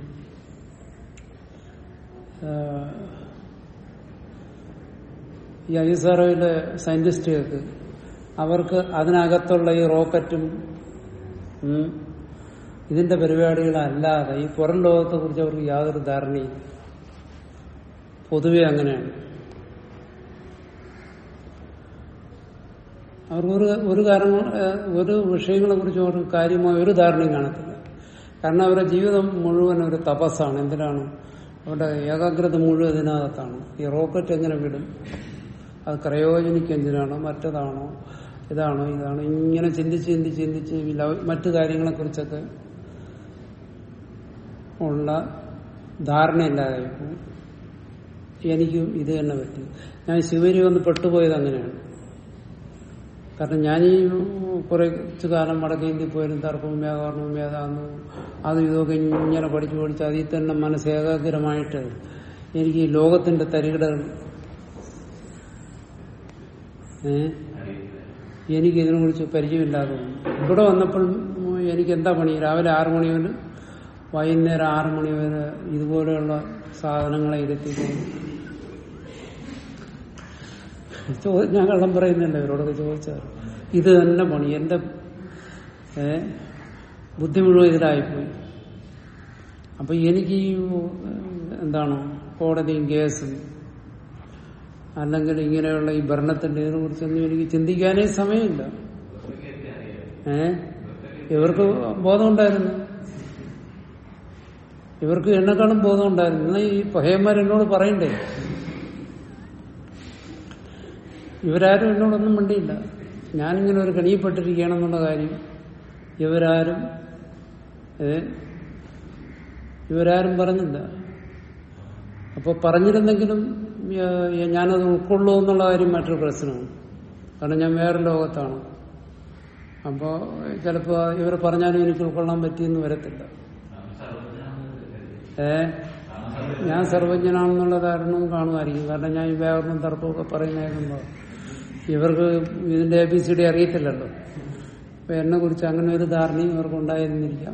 ആ, ഈ ഐ എസ് ആർഒയിലെ സയന്റിസ്റ്റുകൾക്ക് അവർക്ക് അതിനകത്തുള്ള ഈ റോക്കറ്റും ഉം, ഇതിന്റെ പരിപാടികളല്ലാതെ ഈ പുറം ലോകത്തെ കുറിച്ച് അവർക്ക് യാതൊരു ധാരണയില്ല പൊതുവെ അങ്ങനെയാണ് അവർക്ക് ഒരു ഒരു കാരണങ്ങൾ ഏഹ്, ഒരു വിഷയങ്ങളെ കുറിച്ച് അവർക്ക് കാര്യമായ ഒരു ധാരണയും കാണത്തില്ല കാരണം അവരുടെ ജീവിതം മുഴുവൻ ഒരു തപസ്സാണ് എന്തിനാണ് അവരുടെ ഏകാഗ്രത മുഴുവൻ ഇതിനകത്താണ് ഈ റോക്കറ്റ് എങ്ങനെ വിടും അത് ക്രയോജനിക്ക് എന്തിനാണോ മറ്റതാണോ ഇതാണോ ഇതാണോ ഇങ്ങനെ ചിന്തിച്ച് ചിന്തിച്ച് ചിന്തിച്ച് ഈ ലൗ- മറ്റു കാര്യങ്ങളെ കുറിച്ചൊക്കെ ഉള്ള ധാരണയില്ലാതെ പോകും. എനിക്കും ഇത് തന്നെ പറ്റി ഞാൻ ശിവരി വന്ന് പെട്ടുപോയത് അങ്ങനെയാണ് കാരണം ഞാൻ ഈ കുറച്ചു കാലം വടക്കേ ഇന്ത്യയിൽ പോയാലും തർക്കവും വ്യാകരണവും വേദാന്തവും അതും ഇതൊക്കെ ഇങ്ങനെ പഠിച്ചു പഠിച്ച് അതിൽ തന്നെ മനസ്സ് ഏകാഗ്രമായിട്ട് എനിക്ക് ഈ ലോകത്തിന്റെ തരികിടകൾ ഏ എനിക്ക് ഇതിനെ കുറിച്ച് പരിചയമില്ലാതെ വന്നു. ഇവിടെ വന്നപ്പോൾ എനിക്ക് എന്താ പണി രാവിലെ ആറു മണി മുതൽ വൈകുന്നേരം ആറു മണി വരെ ഇതുപോലെയുള്ള സാധനങ്ങളെ ഇരുത്തിക്കൊണ്ട് ചോ- ഞാൻ കള്ളം പറയുന്നില്ല ഇവരോടൊക്കെ ചോദിച്ചാൽ ഇത് തന്നെ പണി എന്റെ ഏ, ബുദ്ധി മുഴുവൻ ഇതിലായിപ്പോയി അപ്പൊ എനിക്ക് ഈ എന്താണ് കോടതിയും കേസും അല്ലെങ്കിൽ ഇങ്ങനെയുള്ള ഈ ഭരണത്തിന്റെ ഇതിനെ കുറിച്ചൊന്നും എനിക്ക് ചിന്തിക്കാനേ സമയമില്ല ഏ ഇവർക്ക് ബോധമുണ്ടായിരുന്നു ഇവർക്ക് എന്നെക്കാളും ബോധമുണ്ടായിരുന്നു എന്നാൽ ഈ പഹയന്മാർ എന്നോട് പറയണ്ടേ ഇവരാരും എന്നോടൊന്നും മിണ്ടിയില്ല ഞാനിങ്ങനെ ഒരു കണിയപ്പെട്ടിരിക്കുകയാണെന്നുള്ള കാര്യം ഇവരാരും ഏ ഇവരാരും പറഞ്ഞില്ല അപ്പൊ പറഞ്ഞിരുന്നെങ്കിലും ഏ, ഞാനത് ഉൾക്കൊള്ളൂ എന്നുള്ള കാര്യം മറ്റൊരു പ്രശ്നമാണ് കാരണം ഞാൻ വേറെ ലോകത്താണ് അപ്പോ ചിലപ്പോ ഇവർ പറഞ്ഞാലും എനിക്ക് ഉൾക്കൊള്ളാൻ പറ്റിയെന്ന് വരത്തില്ല ഏ ഞാൻ സർവജ്ഞനാണെന്നുള്ള ധാരണവും കാണുമായിരിക്കും കാരണം ഞാൻ ഈ വ്യാകരണം തർക്കമൊക്കെ പറയുന്നതാകുമ്പോ ഇവർക്ക് ഇതിന്റെ എ ബി സി ഡി അറിയത്തില്ലല്ലോ അപ്പൊ എന്നെ കുറിച്ച് അങ്ങനെ ഒരു ധാരണയും ഇവർക്ക് ഉണ്ടായിരുന്നിരിക്കാം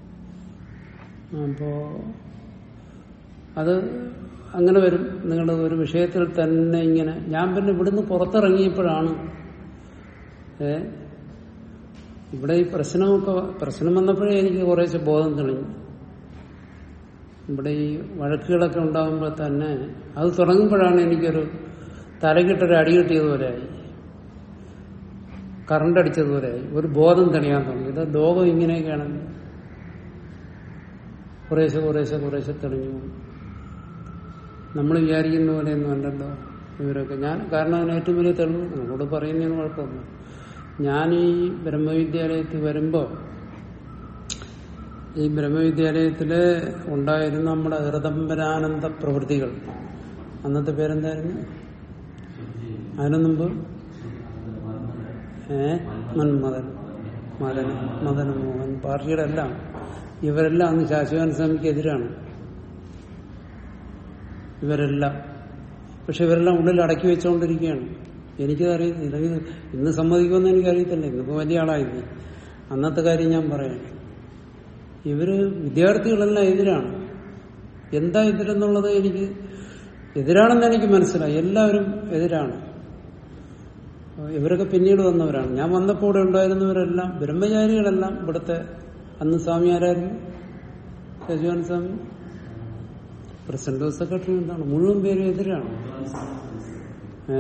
അപ്പോ അത് അങ്ങനെ വരും നിങ്ങൾ ഒരു വിഷയത്തിൽ തന്നെ ഇങ്ങനെ ഞാൻ പിന്നെ ഇവിടുന്ന് പുറത്തിറങ്ങിയപ്പോഴാണ് ഏ ഇവിടെ ഈ പ്രശ്നമൊക്കെ പ്രശ്നം വന്നപ്പോഴേ എനിക്ക് കുറേശ്ശെ ബോധം തെളിഞ്ഞു ഇവിടെ ഈ വഴക്കുകളൊക്കെ ഉണ്ടാകുമ്പോൾ തന്നെ അത് തുടങ്ങുമ്പോഴാണ് എനിക്കൊരു തലകിട്ടൊരു അടി കിട്ടിയതുപോലെയായി കറണ്ട് അടിച്ചതുപോലെയായി ഒരു ബോധം തെളിയാൻ തുടങ്ങി ഇത് ലോകം ഇങ്ങനെയൊക്കെയാണ് കുറേശ്ശെ കുറേശ്ശെ കുറേശ്ശെ തെളിഞ്ഞു പോകും. നമ്മൾ വിചാരിക്കുന്ന പോലെയൊന്നും അല്ലല്ലോ ഇവരൊക്കെ ഞാൻ കാരണം അതിന് ഏറ്റവും വലിയ തെളിവ് നിങ്ങളോട് പറയുന്നതിന് കുഴപ്പമില്ല ഞാൻ ഈ ബ്രഹ്മവിദ്യാലയത്തിൽ വരുമ്പോൾ ഈ ബ്രഹ്മവിദ്യാലയത്തില് ഉണ്ടായിരുന്ന നമ്മുടെ ഹൃദംബരാനന്ദ പ്രവൃത്തികൾ അന്നത്തെ പേരെന്തായിരുന്നു അതിനു മുമ്പ് ഏ മന്മദൻ മദൻ മദൻ മോഹൻ പാർട്ടിയുടെ എല്ലാം ഇവരെല്ലാം അന്ന് ശാശ്വത സ്വാമിക്ക് എതിരാണ് ഇവരെല്ലാം പക്ഷെ ഇവരെല്ലാം ഉള്ളിൽ അടക്കി വെച്ചുകൊണ്ടിരിക്കുകയാണ് എനിക്കത് അറിയത്തില്ല ഇത് ഇന്ന് സമ്മതിക്കുമെന്ന് എനിക്കറിയത്തില്ല ഇന്നിപ്പോ വലിയ ആളായില്ലേ അന്നത്തെ കാര്യം ഞാൻ പറയാം ഇവര് വിദ്യാർത്ഥികളെല്ലാം എതിരാണ് എന്താ എതിരെന്നുള്ളത് എനിക്ക് എതിരാണെന്ന് എനിക്ക് മനസ്സിലായി എല്ലാവരും എതിരാണ് ഇവരൊക്കെ പിന്നീട് വന്നവരാണ് ഞാൻ വന്നപ്പോൾ ഇവിടെ ഉണ്ടായിരുന്നവരെല്ലാം ബ്രഹ്മചാരികളെല്ലാം ഇവിടുത്തെ അന്ന് സ്വാമി ആരായിരുന്നു ശശിവൻ സ്വാമി പ്രസിഡന്റ് സെക്രട്ടറി എന്താണ് മുഴുവൻ പേരും എതിരാണ് ഏ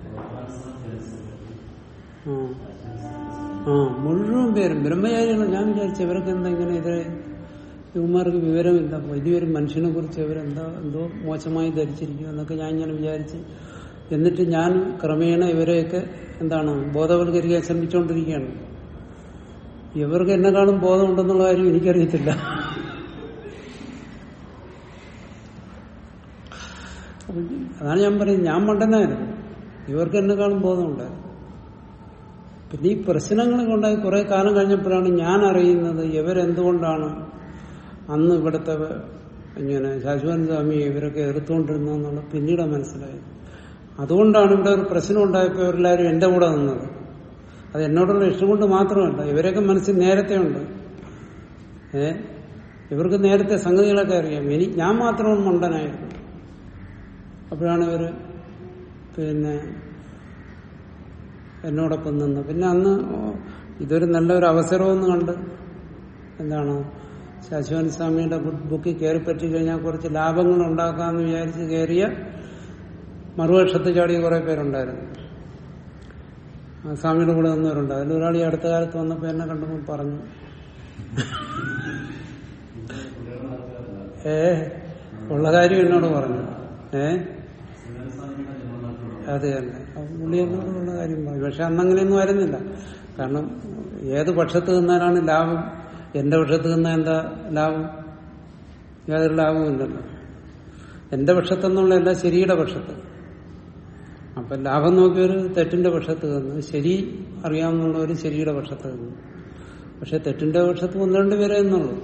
ആ ആ മുഴുവൻ പേരും ബ്രഹ്മചാരികൾ ഞാൻ വിചാരിച്ചു ഇവരൊക്കെ എന്താ ഇങ്ങനെ ഇത് ഇവന്മാർക്ക് വിവരമില്ല വലിയൊരു മനുഷ്യനെ കുറിച്ച് ഇവരെന്താ എന്തോ മോശമായി ധരിച്ചിരിക്കും എന്നൊക്കെ ഞാൻ ഇങ്ങനെ വിചാരിച്ച് എന്നിട്ട് ഞാൻ ക്രമേണ ഇവരെയൊക്കെ എന്താണ് ബോധവൽക്കരിക്കാൻ ശ്രമിച്ചുകൊണ്ടിരിക്കുകയാണ് ഇവർക്ക് എന്നെക്കാളും ബോധമുണ്ടെന്നുള്ള കാര്യം എനിക്കറിയത്തില്ല അപ്പൊ അതാണ് ഞാൻ പറയുന്നത് ഞാൻ മണ്ടനായിരുന്നു ഇവർക്ക് എന്നെക്കാളും ബോധമുണ്ടായിരുന്നു പിന്നെ ഈ പ്രശ്നങ്ങളൊക്കെ ഉണ്ടായി കുറെ കാലം കഴിഞ്ഞപ്പോഴാണ് ഞാൻ അറിയുന്നത് ഇവരെന്തുകൊണ്ടാണ് അന്ന് ഇവിടുത്തെ ഇങ്ങനെ ശാശ്വൻ സ്വാമി ഇവരൊക്കെ എതിർത്തുകൊണ്ടിരുന്നതെന്നുള്ള പിന്നീട് മനസ്സിലായത് അതുകൊണ്ടാണ് ഇവിടെ ഒരു പ്രശ്നം ഉണ്ടായപ്പോൾ ഇവരെല്ലാവരും എന്റെ കൂടെ നിന്നത് അത് എന്നോടുള്ള ഇഷ്ടം കൊണ്ട് മാത്രമല്ല ഇവരൊക്കെ മനസ്സിൽ നേരത്തെ ഉണ്ട് ഏ ഇവർക്ക് നേരത്തെ സംഗതികളൊക്കെ അറിയാം ഇനി ഞാൻ മാത്രം മണ്ടനായിരുന്നു അപ്പോഴാണ് ഇവര് പിന്നെ എന്നോടൊപ്പം നിന്ന് പിന്നെ അന്ന് ഇതൊരു നല്ലൊരു അവസരമെന്ന് കണ്ട് എന്താണ് ശാശ്വൻ സ്വാമിയുടെ ബുക്കിൽ കയറി പറ്റി കഴിഞ്ഞാൽ കുറച്ച് ലാഭങ്ങൾ ഉണ്ടാക്കാമെന്ന് വിചാരിച്ച് കയറിയ മറുപക്ഷത്ത് ചാടിയ കുറെ പേരുണ്ടായിരുന്നു ആ സ്വാമിയുടെ കൂടെ നിന്നവരുണ്ട് അതിലൊരാൾ ഈ അടുത്ത കാലത്ത് വന്നപ്പോ എന്നെ കണ്ടപ്പോൾ പറഞ്ഞു ഏ ഉള്ള കാര്യം എന്നോട് പറഞ്ഞു ഏ അത് തന്നെ അപ്പൊ പുള്ളി എന്നോടുള്ള കാര്യം പറഞ്ഞു പക്ഷെ അന്നങ്ങനെയൊന്നും വരുന്നില്ല കാരണം ഏത് പക്ഷത്ത് നിന്നാലാണ് ലാഭം എന്റെ പക്ഷത്ത് നിന്നാ എന്താ ലാഭം യാതൊരു ലാഭവുമില്ലല്ലോ എന്റെ പക്ഷത്തെന്നുള്ള എല്ലാ ശരിയുടെ പക്ഷത്ത് അപ്പൊ ലാഭം നോക്കിയൊരു തെറ്റിന്റെ പക്ഷത്ത് നിന്ന് ശരി അറിയാവുന്നവർ ശരിയുടെ പക്ഷത്ത് നിന്ന് പക്ഷെ തെറ്റിന്റെ പക്ഷത്ത് ഒന്ന് രണ്ട് പേരെ എന്നുള്ളൂ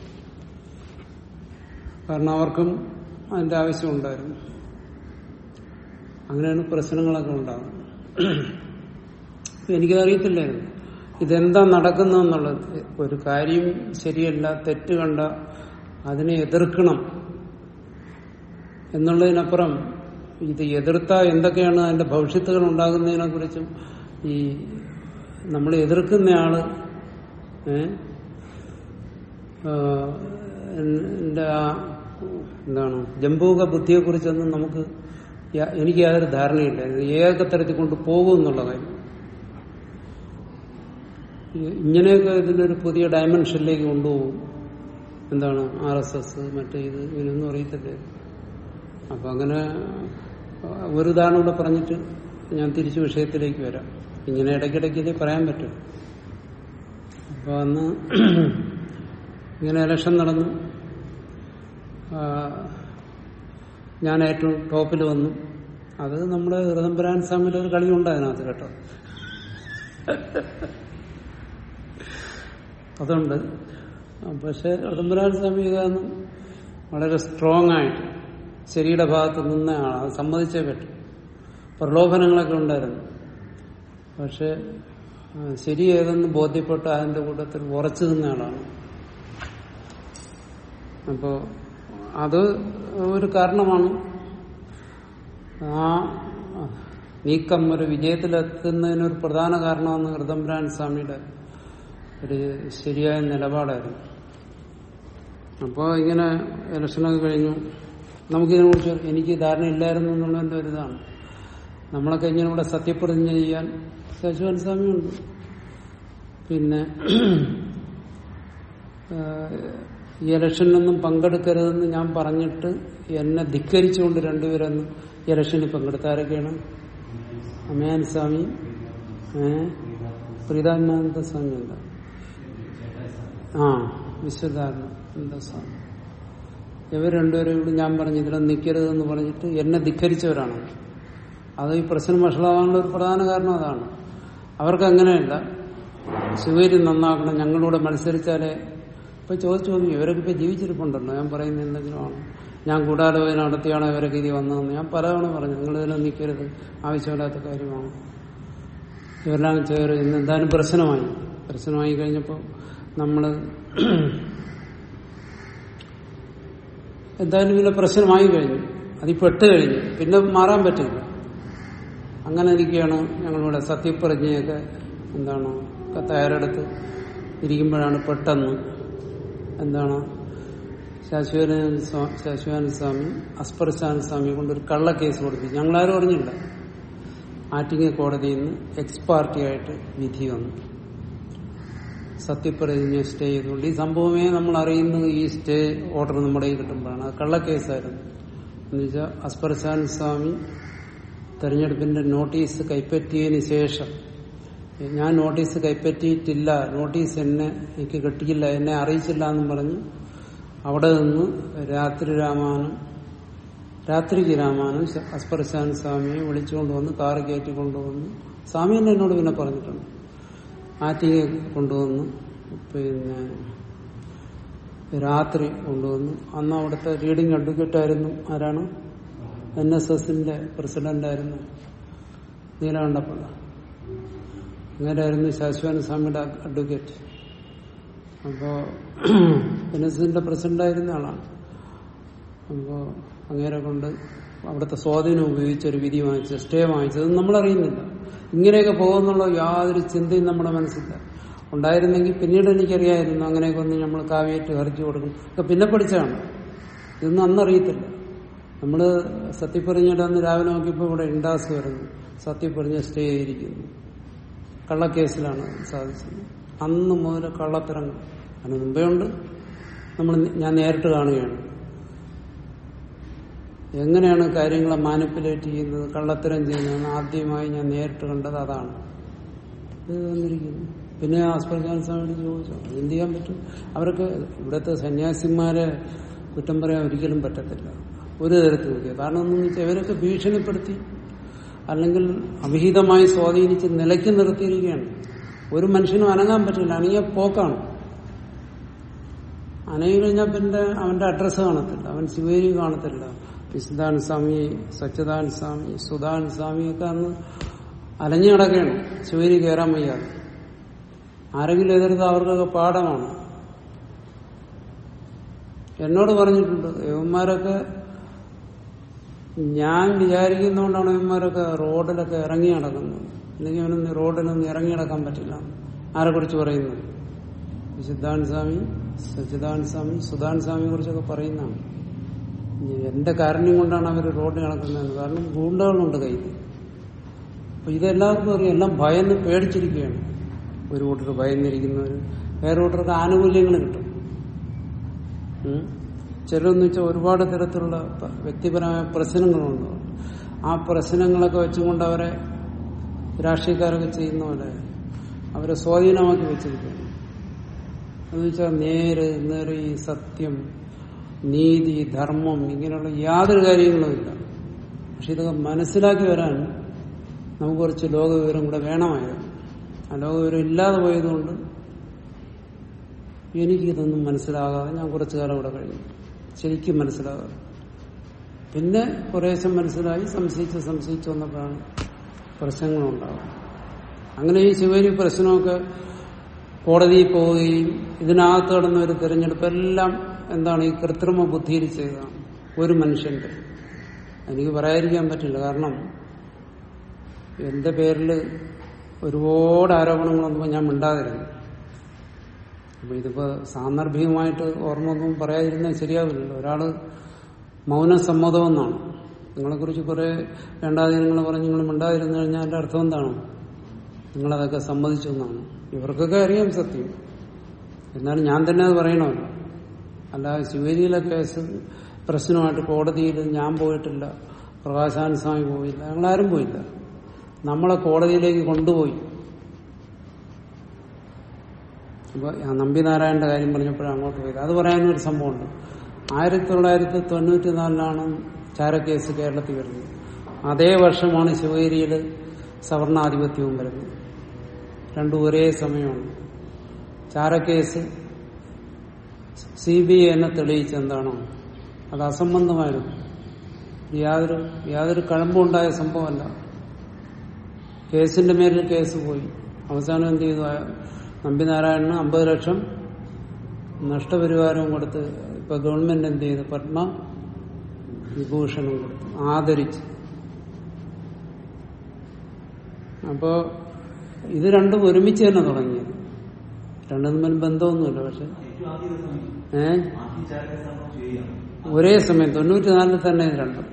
കാരണം അവർക്കും അതിന്റെ ആവശ്യമുണ്ടായിരുന്നു അങ്ങനെയാണ് പ്രശ്നങ്ങളൊക്കെ ഉണ്ടാകുന്നത് എനിക്കതറിയത്തില്ലായിരുന്നു ഇതെന്താ നടക്കുന്നതെന്നുള്ളത് ഒരു കാര്യം ശരിയല്ല തെറ്റ് കണ്ട അതിനെ എതിർക്കണം എന്നുള്ളതിനപ്പുറം ഇത് എതിർത്താൽ എന്തൊക്കെയാണ് അതിന്റെ ഭവിഷ്യത്തുകൾ ഉണ്ടാകുന്നതിനെ കുറിച്ചും ഈ നമ്മൾ എതിർക്കുന്നയാള് ഏ, ആ, എന്റെ ആ എന്താണ് ജംബൂക ബുദ്ധിയെ കുറിച്ചൊന്നും നമുക്ക് യാ- എനിക്ക് യാതൊരു ധാരണയില്ല ഇത് ഏതൊക്കെ തരത്തിൽ കൊണ്ട് പോകും എന്നുള്ള കാര്യം ഈ- ഇങ്ങനെയൊക്കെ ഇതിനൊരു പുതിയ ഡയമെൻഷനിലേക്ക് കൊണ്ടുപോകും എന്താണ് ആർ എസ് എസ് മറ്റേ ഇത് ഇങ്ങനെയൊന്നും അറിയത്തില്ലേ അപ്പൊ അങ്ങനെ ഒരു ഉദാഹരണം കൂടെ പറഞ്ഞിട്ട് ഞാൻ തിരിച്ചു വിഷയത്തിലേക്ക് വരാം ഇങ്ങനെ ഇടയ്ക്കിടയ്ക്ക് ഇത് പറയാൻ പറ്റും അപ്പൊ അന്ന് ഇങ്ങനെ ഇലക്ഷൻ നടന്നു ആ, ഞാൻ ഏറ്റവും ടോപ്പിൽ വന്നു അത് നമ്മുടെ ഹൃദംബരാൻ സ്വാമിയുടെ ഒരു കളിയുണ്ട് അതിനകത്ത് കേട്ടോ അതുണ്ട് ആ, പക്ഷെ ഹൃദംബരാൻ സ്വാമി ഇതൊന്നും വളരെ സ്ട്രോങ് ആയിട്ട് ശരിയുടെ ഭാഗത്ത് നിന്ന ആളാണ് അത് സമ്മതിച്ചേ പറ്റും പ്രലോഭനങ്ങളൊക്കെ ഉണ്ടായിരുന്നു പക്ഷെ ആ, ശരി ഏതെന്ന് ബോധ്യപ്പെട്ട് അതിന്റെ കൂട്ടത്തിൽ ഉറച്ചു നിന്ന ആളാണ് അപ്പോ അത് ഒരു കാരണമാണ് ആ നീക്കം ഒരു വിജയത്തിലെത്തുന്നതിന് ഒരു പ്രധാന കാരണമെന്ന് ഹൃദംബരാൻ സ്വാമിയുടെ ഒരു ശരിയായ നിലപാടായിരുന്നു അപ്പോൾ ഇങ്ങനെ ഇലക്ഷനൊക്കെ കഴിഞ്ഞു നമുക്കിതിനെക്കുറിച്ച് എനിക്ക് ധാരണയില്ലായിരുന്നു എന്നുള്ളതിന്റെ ഒരു ഇതാണ് നമ്മളൊക്കെ ഇങ്ങനെ ഇവിടെ സത്യപ്രതിജ്ഞ ചെയ്യാൻ ശശിവൻ സ്വാമിയുണ്ട് പിന്നെ ഏഹ്, ഈ ഇലക്ഷനിലൊന്നും പങ്കെടുക്കരുതെന്ന് ഞാൻ പറഞ്ഞിട്ട് എന്നെ ധിക്കരിച്ചുകൊണ്ട് രണ്ടുപേരൊന്നും ഈ ഇലക്ഷനിൽ പങ്കെടുത്താരൊക്കെയാണ് അമയാൻ സ്വാമി ഏഹ് പ്രീതാനന്ദ സ്വാമി എന്താ ആ വിശ്വനാനന്ദ സ്വാമി ഇവർ രണ്ടുപേരും കൂടി ഞാൻ പറഞ്ഞു ഇതിലൊന്നും നിൽക്കരുതെന്ന് പറഞ്ഞിട്ട് എന്നെ ധിക്കരിച്ചവരാണ് അത് ഈ പ്രശ്നം വഷളാവാനുള്ള ഒരു പ്രധാന കാരണം അതാണ് അവർക്ക് അങ്ങനെയല്ല ശിവരി നന്നാക്കണം ഞങ്ങളൂടെ മത്സരിച്ചാലേ ഇപ്പൊ ചോദിച്ചു നോക്കി ഇവരൊക്കെ ഇപ്പൊ ജീവിച്ചിരിപ്പുണ്ടല്ലോ ഞാൻ പറയുന്നത് എന്തെങ്കിലുമാണ് ഞാൻ കൂടാലോചന നടത്തിയാണ് ഇവരൊക്കെ ഇത് വന്നതെന്ന് ഞാൻ പലതവണ പറഞ്ഞു നിങ്ങൾ ഇതിലൊന്നും നിൽക്കരുത് ആവശ്യമില്ലാത്ത കാര്യമാണ് ഇവരെല്ലാം ചേർ ഇന്ന് എന്തായാലും പ്രശ്നമായി പ്രശ്നമായി കഴിഞ്ഞപ്പോൾ നമ്മള് എന്തായാലും ഇതിലെ പ്രശ്നമായി കഴിഞ്ഞു അതിപ്പോ എട്ട് കഴിഞ്ഞു പിന്നെ മാറാൻ പറ്റില്ല അങ്ങനെ ഇരിക്കുകയാണ് ഞങ്ങളിവിടെ സത്യപ്രജ്ഞയൊക്കെ എന്താണ് ഒക്കെ തയ്യാറെടുത്ത് ഇരിക്കുമ്പോഴാണ് പെട്ടെന്ന് എന്താണ് ശാശ്വതൻ ശാശ്വതാനന്ദ സ്വാമി അസ്പർശാനന്ദ സ്വാമി കൊണ്ട് ഒരു കള്ളക്കേസ് കൊടുത്തു ഞങ്ങളാരും അറിഞ്ഞില്ല ആറ്റിങ്ങ കോടതിയിൽ നിന്ന് എക്സ് പാർട്ടിയായിട്ട് വിധി വന്നു സത്യപ്രതിജ്ഞ സ്റ്റേ ചെയ്തുകൊണ്ട് ഈ സംഭവമേ നമ്മൾ അറിയുന്നത് ഈ സ്റ്റേ ഓർഡർ നമ്മുടെ കയ്യിൽ കിട്ടുമ്പോഴാണ് അത് കള്ളക്കേസായിരുന്നു എന്നുവെച്ചാൽ അസ്പർശാൻ സ്വാമി തെരഞ്ഞെടുപ്പിന്റെ നോട്ടീസ് കൈപ്പറ്റിയതിന് ശേഷം ഞാൻ നോട്ടീസ് കൈപ്പറ്റിയിട്ടില്ല നോട്ടീസ് എന്നെ എനിക്ക് കിട്ടിയില്ല എന്നെ അറിയിച്ചില്ല എന്നും പറഞ്ഞ് അവിടെ നിന്ന് രാത്രി രാമാനും രാത്രിക്ക് രാമാനും അസ്പർശാൻ സ്വാമിയെ വിളിച്ചുകൊണ്ട് വന്ന് കാറ് കയറ്റി കൊണ്ടുവന്ന് സ്വാമി തന്നെ എന്നോട് പിന്നെ പറഞ്ഞിട്ടുണ്ട് ആറ്റിങ്ങ കൊണ്ടുവന്നു പിന്നെ രാത്രി കൊണ്ടുവന്നു അന്ന് അവിടുത്തെ റീഡിംഗ് അഡ്വക്കേറ്റ് ആയിരുന്നു ആരാണ് എൻ എസ് എസിന്റെ പ്രസിഡന്റ് ആയിരുന്നു നീലകണ്ഠപ്പിള്ള അങ്ങനെയായിരുന്നു ശാശ്വത സ്വാമിയുടെ അഡ്വക്കേറ്റ് അപ്പോ എൻ എസ് എസിന്റെ പ്രസിഡന്റ് ആയിരുന്ന ആളാണ് അപ്പോ അങ്ങേരെ കൊണ്ട് അവിടുത്തെ സ്വാധീനം ഉപയോഗിച്ച് ഒരു വിധി വാങ്ങിച്ച് സ്റ്റേ വാങ്ങിച്ചത് നമ്മളറിയുന്നില്ല ഇങ്ങനെയൊക്കെ പോകുന്നുള്ള യാതൊരു ചിന്തയും നമ്മുടെ മനസ്സില്ല ഉണ്ടായിരുന്നെങ്കിൽ പിന്നീട് എനിക്കറിയായിരുന്നു അങ്ങനെയൊക്കെ ഒന്ന് നമ്മൾ കാവ്യായിട്ട് ഹർജി കൊടുക്കും ഒക്കെ പിന്നെ പഠിച്ചതാണ് ഇതൊന്നും അന്നറിയത്തില്ല നമ്മള് സത്യപ്രതിജ്ഞയുടെ അന്ന് രാവിലെ നോക്കിയപ്പോൾ ഇവിടെ ഇൻഡാസ് വരുന്നു സത്യപ്രതിജ്ഞ സ്റ്റേ ചെയ്തിരിക്കുന്നു കള്ളക്കേസിലാണ് സാധിച്ചത് അന്ന് മുതൽ കള്ളത്തരങ്ങൾ അതിന് മുമ്പേ ഉണ്ട് നമ്മൾ ഞാൻ നേരിട്ട് കാണുകയാണ് എങ്ങനെയാണ് കാര്യങ്ങളെ മാനിപ്പുലേറ്റ് ചെയ്യുന്നത് കള്ളത്തരം ചെയ്യുന്നതെന്ന് ആദ്യമായി ഞാൻ നേരിട്ട് കണ്ടത് അതാണ് ഇത് വന്നിരിക്കുന്നു പിന്നെ ആസ്പർജാൻ സ്വാമിയോട് ചോദിച്ചു എന്ത് ചെയ്യാൻ പറ്റും അവർക്ക് ഇവിടുത്തെ സന്യാസിമാരെ കുറ്റം പറയാൻ ഒരിക്കലും പറ്റത്തില്ല ഒരു തരത്തിലില്ല കാരണം എന്താണെന്ന് വെച്ചാൽ ഇവരൊക്കെ ഭീഷണിപ്പെടുത്തി അല്ലെങ്കിൽ അവിഹിതമായി സ്വാധീനിച്ച് നിലയ്ക്ക് നിർത്തിയിരിക്കുകയാണ് ഒരു മനുഷ്യനും അനങ്ങാൻ പറ്റില്ല അനങ്ങിയ പോക്കാണ് അനങ്ങി കഴിഞ്ഞാൽ പിന്നെ അവന്റെ അഡ്രസ്സ് കാണത്തില്ല അവൻ ശിവേരി കാണത്തില്ല വിശുദ്ധാൻ സ്വാമി സച്ചിദാൻ സ്വാമി സുധാൻ സ്വാമി ഒക്കെ അന്ന് അലഞ്ഞു കിടക്കുകയാണ് ശിവരി കയറാൻ വയ്യാതെ ആരെങ്കിലും എതിർത്ത് അവർക്കൊക്കെ പാഠമാണ് എന്നോട് പറഞ്ഞിട്ടുണ്ട് യവന്മാരൊക്കെ ഞാൻ വിചാരിക്കുന്നതുകൊണ്ടാണ് യവന്മാരൊക്കെ റോഡിലൊക്കെ ഇറങ്ങി നടക്കുന്നത് അല്ലെങ്കിൽ അവനൊന്നും റോഡിലൊന്നും ഇറങ്ങി നടക്കാൻ പറ്റില്ല ആരെ കുറിച്ച് പറയുന്നത് സിദ്ധാന്ത സ്വാമി സച്ചിദാനന്ദ സ്വാമി സുധാനന്ദ സ്വാമിയെ കുറിച്ചൊക്കെ പറയുന്നതാണ് ഇനി എന്റെ കാരുണ്യം കൊണ്ടാണ് അവർ റോഡിൽ നടക്കുന്നത് കാരണം ഗൂണ്ടകളുണ്ട് കയ്യിൽ അപ്പൊ ഇതെല്ലാവർക്കും അറിയാം എല്ലാം ഭയന്ന് പേടിച്ചിരിക്കുകയാണ് ഒരു കൂട്ടർ ഭയന്നിരിക്കുന്നവർ വേറെ കൂട്ടർക്ക് ആനുകൂല്യങ്ങൾ കിട്ടും ഉം. ചിലരെന്ന് വെച്ചാൽ ഒരുപാട് തരത്തിലുള്ള പ- വ്യക്തിപരമായ പ്രശ്നങ്ങളുണ്ട് ആ പ്രശ്നങ്ങളൊക്കെ വെച്ചുകൊണ്ട് അവരെ രാഷ്ട്രീയക്കാരൊക്കെ ചെയ്യുന്ന പോലെ അവരെ സ്വാധീനമാക്കി വെച്ചിരിക്കുകയാണ് എന്ന് വെച്ചാൽ നേര് നേര് ഈ സത്യം നീതി ധർമ്മം ഇങ്ങനെയുള്ള യാതൊരു കാര്യങ്ങളുമില്ല പക്ഷെ ഇതൊക്കെ മനസ്സിലാക്കി വരാൻ നമുക്ക് കുറച്ച് ലോകവിവരം കൂടെ വേണമായിരുന്നു ആ ലോകവിവരം ഇല്ലാതെ പോയതുകൊണ്ട് എനിക്കിതൊന്നും മനസ്സിലാകാതെ ഞാൻ കുറച്ചു കാലം ഇവിടെ കഴിഞ്ഞു ശരിക്കും മനസ്സിലാകാതെ പിന്നെ കുറേശ്ശെ മനസ്സിലായി സംശയിച്ച് സംശയിച്ച് വന്നപ്പോഴാണ് പ്രശ്നങ്ങളുണ്ടാകും അങ്ങനെ ഈ ശിവരി പ്രശ്നമൊക്കെ കോടതിയിൽ പോവുകയും ഇതിനകത്ത് കിടന്ന ഒരു തിരഞ്ഞെടുപ്പ് എല്ലാം എന്താണ് ഈ കൃത്രിമ ബുദ്ധിയിൽ ചെയ്തതാണ് ഒരു മനുഷ്യന്റെ എനിക്ക് പറയാതിരിക്കാൻ പറ്റില്ല കാരണം എന്റെ പേരിൽ ഒരുപാട് ആരോപണങ്ങൾ വന്നപ്പോൾ ഞാൻ മിണ്ടാതിരുന്നു അപ്പൊ ഇതിപ്പോ സാന്ദർഭികമായിട്ട് ഓർമ്മ ഒന്നും പറയാതിരുന്നാൽ ശരിയാവില്ലല്ലോ ഒരാള് മൗനസമ്മതം എന്നാണ് നിങ്ങളെക്കുറിച്ച് കുറെ വേണ്ടാതീനങ്ങൾ പറഞ്ഞ് നിങ്ങൾ മിണ്ടാതിരുന്നു കഴിഞ്ഞാൽ അതിന്റെ അർത്ഥം എന്താണ് നിങ്ങളതൊക്കെ സമ്മതിച്ചു എന്നാണ് ഇവർക്കൊക്കെ അറിയാം സത്യം എന്നാലും ഞാൻ തന്നെ അത് പറയണമല്ലോ അല്ലാതെ ശിവേരിയിലെ കേസ് പ്രശ്നമായിട്ട് കോടതിയിൽ ഞാൻ പോയിട്ടില്ല പ്രകാശാനന്ദ സ്വാമി പോയില്ല ഞങ്ങളാരും പോയില്ല നമ്മളെ കോടതിയിലേക്ക് കൊണ്ടുപോയി അപ്പൊ ഞാൻ നമ്പിനാരായണന്റെ കാര്യം പറഞ്ഞപ്പോഴാണ് അങ്ങോട്ട് പോയത് അത് പറയാനൊരു സംഭവമുണ്ട് ആയിരത്തി തൊള്ളായിരത്തി തൊണ്ണൂറ്റി നാലിലാണ് ചാരക്കേസ് കേരളത്തിൽ വരുന്നത് അതേ വർഷമാണ് ശിവഗിരിയിൽ സവർണാധിപത്യവും വരുന്നത് രണ്ടും ഒരേ സമയമാണ് ചാരക്കേസ് സി ബി ഐ എന്നെ തെളിയിച്ച എന്താണോ അത് അസംബന്ധമായിരുന്നു യാതൊരു യാതൊരു കഴമ്പുണ്ടായ സംഭവമല്ല കേസിന്റെ മേലിൽ കേസ് പോയി അവസാനം എന്ത് ചെയ്തു ആ നമ്പിനാരായണന് അമ്പത് ലക്ഷം നഷ്ടപരിഹാരവും കൊടുത്ത് ഇപ്പൊ ഗവൺമെന്റ് എന്ത് ചെയ്തു പത്മ വിഭൂഷണം കൊടുത്തു ആദരിച്ചു അപ്പോ ഇത് രണ്ടും ഒരുമിച്ച് തന്നെ തുടങ്ങിയത് രണ്ടും തമ്മിൽ ബന്ധമൊന്നുമില്ല പക്ഷെ ഏറ്റവും ആദ്യം ഇത് സമയം. ഏ ആദ്യം ചാരക സംഭവം ചെയ്യുകയാണ് ഒരേ സമയം തൊണ്ണൂറ്റിനാലിൽ തന്നെ ഇത് രണ്ടും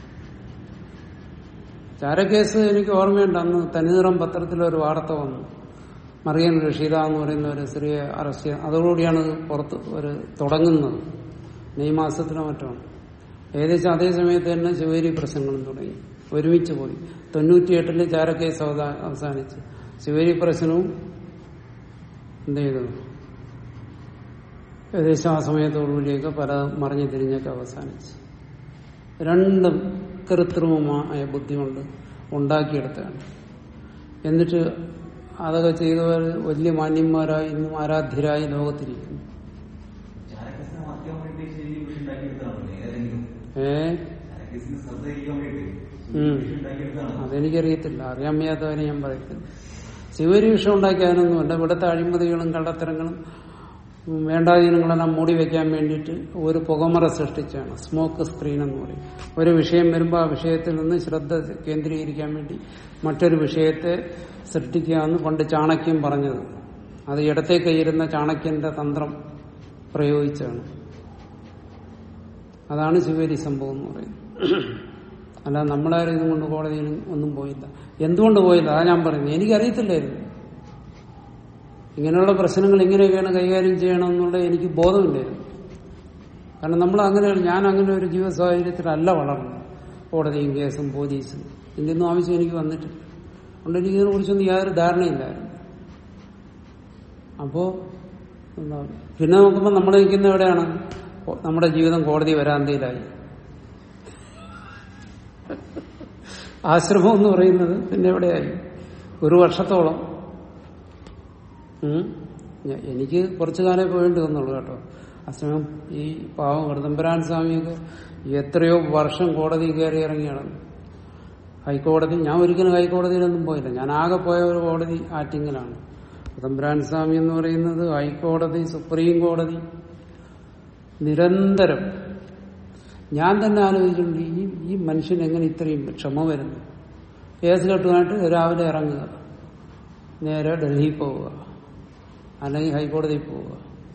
ചാരക്കേസ് എനിക്ക് ഓർമ്മയുണ്ട് അന്ന് തനിനിറം പത്രത്തിലൊരു വാർത്ത വന്നു മറിയൻ റഷീദ എന്ന് പറയുന്ന ഒരു സ്ത്രീയെ അറസ്റ്റ് ചെയ്യ അതോടുകൂടിയാണ് ഇത് പുറത്ത് ഒരു തുടങ്ങുന്നത് മെയ് മാസത്തിലോ മറ്റോ ഏകദേശം അതേ സമയത്ത് തന്നെ ശിവേരി പ്രശ്നങ്ങളും തുടങ്ങി ഒരുമിച്ച് പോയി തൊണ്ണൂറ്റിയെട്ടില് ചാരക്കേസ് അവസാ- അവസാനിച്ചു ശിവേരി പ്രശ്നവും എന്ത് ചെയ്തു ഏകദേശം ആ സമയത്തോടുകൂടിയൊക്കെ പല മറിഞ്ഞു തിരിഞ്ഞൊക്കെ അവസാനിച്ചു രണ്ടും കൃത്രിമമായ ബുദ്ധി കൊണ്ട് ഉണ്ടാക്കിയെടുത്തതാണ് എന്നിട്ട് അതൊക്കെ ചെയ്തവർ വലിയ മാന്യന്മാരായി ഇന്നും ആരാധ്യരായി ലോകത്തിരിക്കുന്നു ചാരകേസിനെ മാറ്റാൻ വേണ്ടി ശരി വിഷയം ഉണ്ടാക്കിയെടുത്താണ് ഏതെങ്കിലും ഏ ചാരകേസിന് ശ്രദ്ധ തിരിക്കാൻ വേണ്ടി ഉം. വിഷയം ഉണ്ടാക്കിയെടുത്താണ് അതെനിക്കറിയത്തില്ല അറിയാൻ വയ്യാത്തവരെ ഞാൻ പറയത്തില്ല ശിവരി വിഷം ഉണ്ടാക്കിയതിനൊന്നുമല്ല ഇവിടുത്തെ അഴിമതികളും കള്ളത്തരങ്ങളും ഉം, വേണ്ടാധീനങ്ങളെല്ലാം മൂടി വെക്കാൻ വേണ്ടിയിട്ട് ഒരു പുകമറ സൃഷ്ടിച്ചാണ് സ്മോക്ക് സ്ക്രീൻ എന്ന് പറയും ഒരു വിഷയം വരുമ്പോൾ ആ വിഷയത്തിൽ നിന്ന് ശ്രദ്ധ കേന്ദ്രീകരിക്കാൻ വേണ്ടി മറ്റൊരു വിഷയത്തെ സൃഷ്ടിക്കുകയെന്ന് പണ്ട് ചാണക്യം പറഞ്ഞത് അത് ഇടത്തെ കൈയിരുന്ന ചാണക്യന്റെ തന്ത്രം പ്രയോഗിച്ചാണ് അതാണ് ശിവേരി സംഭവം എന്ന് പറയുന്നത് അല്ല നമ്മളാരും ഇതും കൊണ്ട് കോടതിയിൽ ഒന്നും പോയില്ല എന്തുകൊണ്ട് പോയില്ല അതാ ഞാൻ പറയുന്നത് എനിക്കറിയത്തില്ലായിരുന്നു ഇങ്ങനെയുള്ള പ്രശ്നങ്ങൾ ഇങ്ങനെയൊക്കെയാണ് കൈകാര്യം ചെയ്യണം എന്നുള്ള എനിക്ക് ബോധമില്ലായിരുന്നു കാരണം നമ്മൾ അങ്ങനെ ഞാൻ അങ്ങനെ ഒരു ജീവ സാഹചര്യത്തിലല്ല വളർന്നത് കോടതിയും കേസും പോലീസും ഇതിന്റെ ഒന്നും ആവശ്യം എനിക്ക് വന്നിട്ടില്ല അതുകൊണ്ട് എനിക്ക് ഇതിനെ കുറിച്ചൊന്നും യാതൊരു ധാരണയില്ലായിരുന്നു അപ്പോ എന്താ പിന്നെ നോക്കുമ്പോൾ നമ്മൾ നിൽക്കുന്ന എവിടെയാണ് കോ- നമ്മുടെ ജീവിതം കോടതി വരാന്തയിലായി ആശ്രമം എന്ന് പറയുന്നത് പിന്നെ എവിടെയായി ഒരു വർഷത്തോളം ഉം. ഞ- എനിക്ക് കുറച്ചു കാലം പോയിട്ട് വന്നുള്ളൂ കേട്ടോ ആശ്രമം ഈ പാവം വൃതംബരാൻ സ്വാമിയൊക്കെ എത്രയോ വർഷം കോടതി കയറി ഇറങ്ങിയാണ് ഹൈക്കോടതി ഞാൻ ഒരിക്കലും ഹൈക്കോടതിയിലൊന്നും പോയില്ല ഞാൻ ആകെ പോയ ഒരു കോടതി ആറ്റിങ്ങലാണ് തമ്പുരാൻ സ്വാമി എന്ന് പറയുന്നത് ഹൈക്കോടതി സുപ്രീം കോടതി നിരന്തരം ഞാൻ തന്നെ ആലോചിച്ചിട്ടുണ്ട് ഈ ഈ മനുഷ്യൻ എങ്ങനെ ഇത്രയും ക്ഷമ വരുന്നു കേസ് കെട്ടുമായിട്ട് രാവിലെ ഇറങ്ങുക നേരെ ഡൽഹിയിൽ പോവുക അല്ലെങ്കിൽ ഹൈക്കോടതിയിൽ പോവുക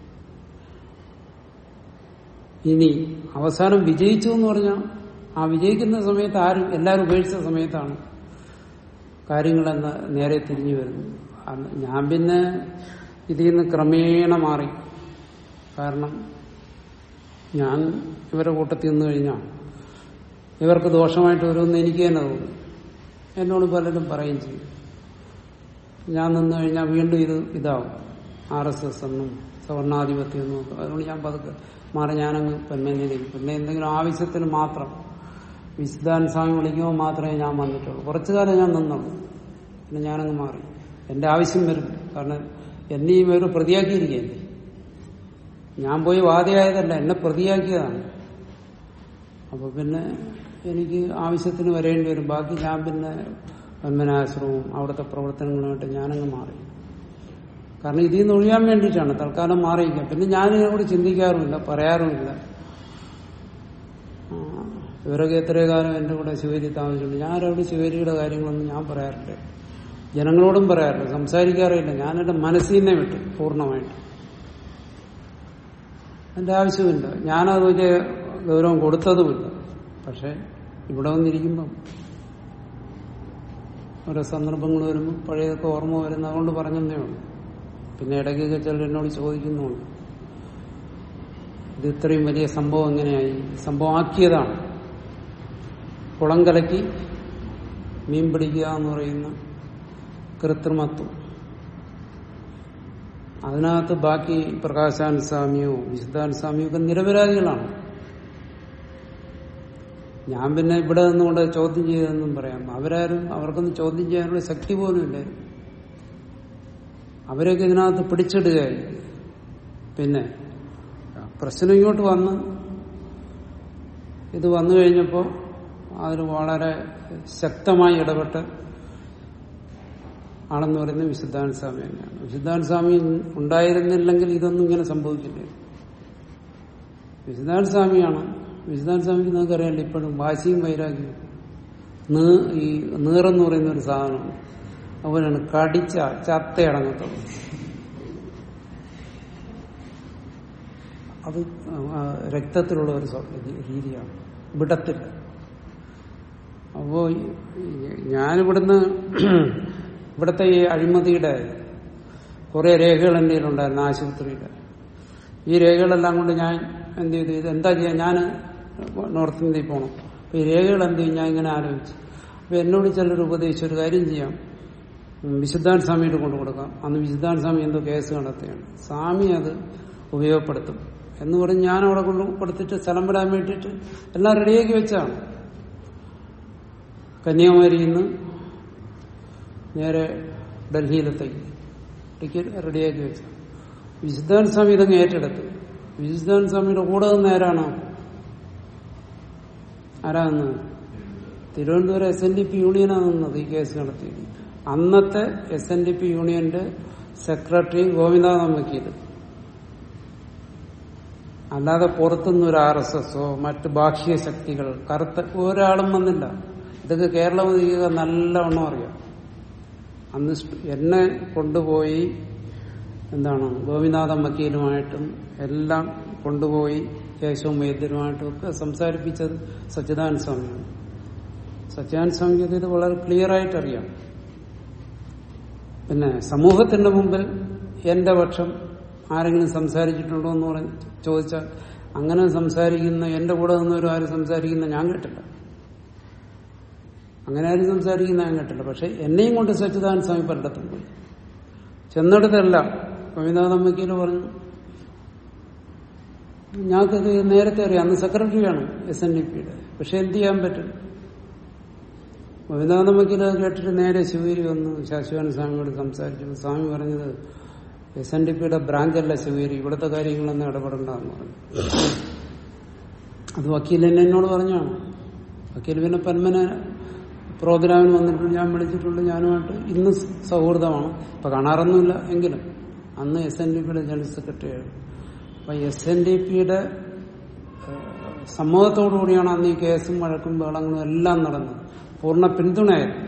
ഇനി അവസാനം വിജയിച്ചു എന്ന് പറഞ്ഞാൽ ആ വിജയിക്കുന്ന സമയത്ത് ആരും എല്ലാവരും ഉപേക്ഷിച്ച സമയത്താണ് കാര്യങ്ങളെന്ന് നേരെ തിരിഞ്ഞു വരുന്നത് അന്ന് ഞാൻ പിന്നെ ഇതിൽ നിന്ന് ക്രമേണ മാറി കാരണം ഞാൻ ഇവരുടെ കൂട്ടത്തിൽ നിന്ന് കഴിഞ്ഞാൽ ഇവർക്ക് ദോഷമായിട്ട് വരുമെന്ന് എനിക്ക് തന്നെ തോന്നി എന്നോട് പലരും പറയും ചെയ്യും ഞാൻ നിന്ന് കഴിഞ്ഞാൽ വീണ്ടും ഇത് ഇതാവും ആർ എസ് എസ് എന്നും സവർണാധിപത്യം എന്നും ഒക്കെ അതുകൊണ്ട് ഞാൻ പതുക്കെ മാറി ഞാനങ്ങ് പെൺമേനിലേക്ക് പിന്നെ എന്തെങ്കിലും ആവശ്യത്തിന് മാത്രം വിശുദ്ധാൻ സ്വാമി വിളിക്കുമ്പോൾ മാത്രമേ ഞാൻ വന്നിട്ടുള്ളൂ കുറച്ചു കാലം ഞാൻ നിന്നുള്ളൂ പിന്നെ ഞാനങ്ങ് മാറി എന്റെ ആവശ്യം വരും കാരണം എന്നെ ഈ ഒരു പ്രതിയാക്കിയിരിക്കുകയല്ലേ ഞാൻ പോയി വാദിയായതല്ല എന്നെ പ്രതിയാക്കിയതാണ് അപ്പൊ പിന്നെ എനിക്ക് ആവശ്യത്തിന് വരേണ്ടി വരും ബാക്കി ഞാൻ പിന്നെ വന്മനാശ്രമവും അവിടുത്തെ പ്രവർത്തനങ്ങളുമായിട്ട് ഞാനങ്ങ് മാറി കാരണം ഇതിൽ നിന്ന് ഒഴിയാൻ വേണ്ടിയിട്ടാണ് തൽക്കാലം മാറിയില്ല പിന്നെ ഞാൻ ഇതിനെക്കൂടി ചിന്തിക്കാറുമില്ല പറയാറുമില്ല ആ, ഇവരൊക്കെ എത്രയോ കാലം എന്റെ കൂടെ ശിവരി താമസിച്ചിട്ടുണ്ട് ഞാൻ അവിടെ ശിവരിയുടെ കാര്യങ്ങളൊന്നും ഞാൻ പറയാറില്ല ജനങ്ങളോടും പറയാറില്ല സംസാരിക്കാറില്ല ഞാൻ എന്റെ മനസ്സിൽ നിന്നേ വിട്ടു പൂർണ്ണമായിട്ട് എന്റെ ആവശ്യമില്ല ഞാനത് വലിയ ഗൗരവം കൊടുത്തതുമില്ല പക്ഷെ ഇവിടെ വന്നിരിക്കുമ്പം ഓരോ സന്ദർഭങ്ങൾ വരുമ്പോൾ പഴയതൊക്കെ ഓർമ്മ വരുന്ന അതുകൊണ്ട് പറഞ്ഞതേ ഉള്ളൂ പിന്നെ ഇടയ്ക്കൊക്കെ ചിലർ എന്നോട് ചോദിക്കുന്നുണ്ട് ഇത് ഇത്രയും വലിയ സംഭവം എങ്ങനെയായി സംഭവം ആക്കിയതാണ് കുളം കലക്കി മീൻ പിടിക്കുക എന്ന് പറയുന്ന കൃത്രിമത്വം അതിനകത്ത് ബാക്കി പ്രകാശാൻ സ്വാമിയോ വിശുദ്ധാൻ സ്വാമിയോ ഒക്കെ നിരപരാധികളാണ് ഞാൻ പിന്നെ ഇവിടെ നിന്നുകൊണ്ട് ചോദ്യം ചെയ്തതെന്നും പറയാം അവരാരും അവർക്കൊന്നും ചോദ്യം ചെയ്യാനുള്ള ശക്തി പോലും ഇല്ലായിരുന്നു അവരൊക്കെ ഇതിനകത്ത് പിടിച്ചിടുകയായി പിന്നെ പ്രശ്നം ഇങ്ങോട്ട് വന്ന് ഇത് വന്നു കഴിഞ്ഞപ്പോൾ അതിൽ വളരെ ശക്തമായി ഇടപെട്ട് ആണെന്ന് പറയുന്നത് വിശുദ്ധാൻ സ്വാമി തന്നെയാണ് വിശുദ്ധാൻ സ്വാമി ഉണ്ടായിരുന്നില്ലെങ്കിൽ ഇതൊന്നും ഇങ്ങനെ സംഭവിക്കില്ല വിശുദ്ധാൻ സ്വാമിയാണ് വിശുദ്ധാൻ സ്വാമിക്ക് നിങ്ങൾക്കറിയാമല്ലോ ഇപ്പോഴും വാശിയും വൈരാഗ്യവും നീ ഈ നീറെന്ന് പറയുന്ന ഒരു സാധനമാണ് അവനാണ് കടിച്ച ചത്തയടങ്ങത്തുള്ളൂ അത് ആ രക്തത്തിലുള്ള ഒരു സ്വ- രീതിയാണ് വിടത്തില്ല അപ്പോ ഈ- ഞാനിവിടുന്ന് ഇവിടുത്തെ ഈ അഴിമതിയുടെ കുറെ രേഖകൾ എന്റെ കയ്യിലുണ്ടായിരുന്നു ആശുപത്രിയുടെ ഈ രേഖകളെല്ലാം കൊണ്ട് ഞാൻ എന്ത് ചെയ്തു ഇത് എന്താ ചെയ്യാൻ ഞാൻ നോർത്ത് ഇന്ത്യയിൽ പോകണം അപ്പൊ ഈ രേഖകൾ എന്ത് ചെയ്യും ഞാൻ ഇങ്ങനെ ആലോചിച്ചു അപ്പൊ എന്നോട് ചിലർ ഉപദേശിച്ചു ഒരു കാര്യം ചെയ്യാം ഉം, വിശുദ്ധാൻ സ്വാമിയുടെ കൊണ്ട് കൊടുക്കാം അന്ന് വിശുദ്ധാൻ സ്വാമി എന്തോ കേസ് കണ്ടെത്തുകയാണ് സ്വാമി അത് ഉപയോഗപ്പെടുത്തും എന്ന് പറഞ്ഞ് ഞാൻ അവിടെ കൊണ്ട് കൊടുത്തിട്ട് സ്ഥലം വിടാൻ വേണ്ടിയിട്ട് എല്ലാം റെഡിയാക്കി വെച്ചാണ് കന്യാകുമാരിയിൽ നിന്ന് നേരെ ഡൽഹിയിലെത്തേക്ക് ടിക്കറ്റ് റെഡിയാക്കി വെച്ച വിശുദ്ധാൻ സ്വാമി ഇതങ്ങ് ഏറ്റെടുത്തു വിശുദ്ധാൻ സ്വാമിയുടെ കൂടെ നിന്ന് ആരാണ് ആരാ നിന്നത് Thiruvananthapuram S N D P യൂണിയനാണ് നിന്നത് ഈ കേസ് നടത്തിയത് അന്നത്തെ എസ് എൻ ഡി പി യൂണിയന്റെ സെക്രട്ടറി ഗോവിന്ദനാഥൻ വക്കീൽ അല്ലാതെ പുറത്തുനിന്ന് ഒരു ആർ എസ് എസോ മറ്റ് ബാഹ്യ ശക്തികൾ കറുത്ത ഒരാളും വന്നില്ല ഇതൊക്കെ കേരളം ഒതുക്കുക നല്ലവണ്ണം അറിയാം അന്ന് സ്റ്റ് എന്നെ കൊണ്ടുപോയി എന്താണ് ഗോപിനാഥൻ വക്കീലുമായിട്ടും എല്ലാം കൊണ്ടുപോയി കേശവം വൈദ്യരുമായിട്ടും ഒക്കെ സംസാരിപ്പിച്ചത് സച്ചിദാനന്ദ സ്വാമിയാണ് സച്ചിദാനന്ദ സ്വാമിക്ക് ഇത് വളരെ ക്ലിയർ ആയിട്ട് അറിയാം പിന്നെ സമൂഹത്തിന്റെ മുമ്പിൽ എന്റെ പക്ഷം ആരെങ്കിലും സംസാരിച്ചിട്ടുണ്ടോ എന്ന് പറഞ്ഞ് ചോദിച്ചാൽ അങ്ങനെ സംസാരിക്കുന്ന എന്റെ കൂടെ നിന്നവരും ആരും സംസാരിക്കുന്ന ഞാൻ കേട്ടില്ല അങ്ങനെ ആരും സംസാരിക്കുന്ന ഞാൻ കേട്ടില്ല പക്ഷെ എന്നെയും കൊണ്ട് സച്ചിദാനന്ദ സ്വാമി പലയിടത്തും പോയി ചെന്നിടത്തല്ല ഗോവിന്ദനാഥൻ വക്കീൽ പറഞ്ഞു ഞങ്ങൾക്കത് നേരത്തെ അറിയാം അന്ന് സെക്രട്ടറിയാണ് എസ് എൻ ഡി പിയുടെ പക്ഷെ എന്ത് ചെയ്യാൻ പറ്റും ഗോവിന്ദനാഥൻ വക്കീൽ അത് കേട്ടിട്ട് നേരെ ശിവഗിരി വന്ന് ശാശ്വതാനന്ദ സ്വാമിയോട് സംസാരിച്ചു സ്വാമി പറഞ്ഞത് എസ് എൻ ഡി പിയുടെ ബ്രാഞ്ചല്ല ശിവഗിരി ഇവിടുത്തെ കാര്യങ്ങളൊന്നും ഇടപെടണ്ടെന്ന് പറഞ്ഞു അത് വക്കീൽ തന്നെ എന്നോട് പറഞ്ഞാണ് വക്കീൽ പിന്നെ പന്മന പ്രോഗ്രാമിന് വന്നിട്ടുണ്ട് ഞാൻ വിളിച്ചിട്ടുണ്ട് ഞാനുമായിട്ട് ഇന്ന് സൗഹൃദമാണ് ഇപ്പൊ കാണാറൊന്നുമില്ല എങ്കിലും അന്ന് എസ് എൻ ഡി പിയുടെ ജനറൽ സെക്രട്ടറി ആയിരുന്നു അപ്പൊ എസ് എൻ ഡി പിയുടെ സമ്മതത്തോടുകൂടിയാണ് അന്ന് ഈ കേസും വഴക്കും ബഹളങ്ങളും എല്ലാം നടന്നത് പൂർണ്ണ പിന്തുണയായിരുന്നു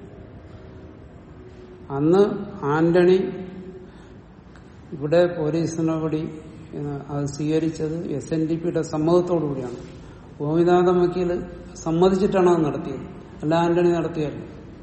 അന്ന് ആന്റണി ഇവിടെ പോലീസ് നടപടി ഏഹ്, അത് സ്വീകരിച്ചത് എസ് എൻ ഡി പിയുടെ സമ്മതത്തോടു കൂടിയാണ് ഗോപിനാഥ വക്കീൽ സമ്മതിച്ചിട്ടാണ് അത് നടത്തിയത് അല്ല ആന്റണി നടത്തിയല്ല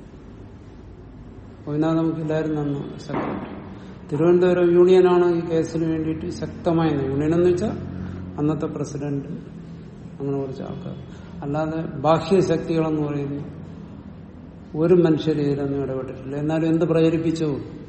ഗോപിനാഥ വക്കീലായിരുന്നു അന്ന് സെക്രട്ടറി തിരുവനന്തപുരം യൂണിയനാണ് ഈ കേസിന് വേണ്ടിയിട്ട് ശക്തമായ യൂണിയൻ എന്ന് വെച്ചാൽ അന്നത്തെ പ്രസിഡന്റ് അങ്ങനെ കുറച്ച് ആൾക്കാർ അല്ലാതെ ബാഹ്യശക്തികളെന്ന് പറയുന്നു ഒരു മനുഷ്യർ ഇതിലൊന്നും ഇടപെട്ടിട്ടില്ല എന്നാലും എന്ത് പ്രചരിപ്പിച്ചു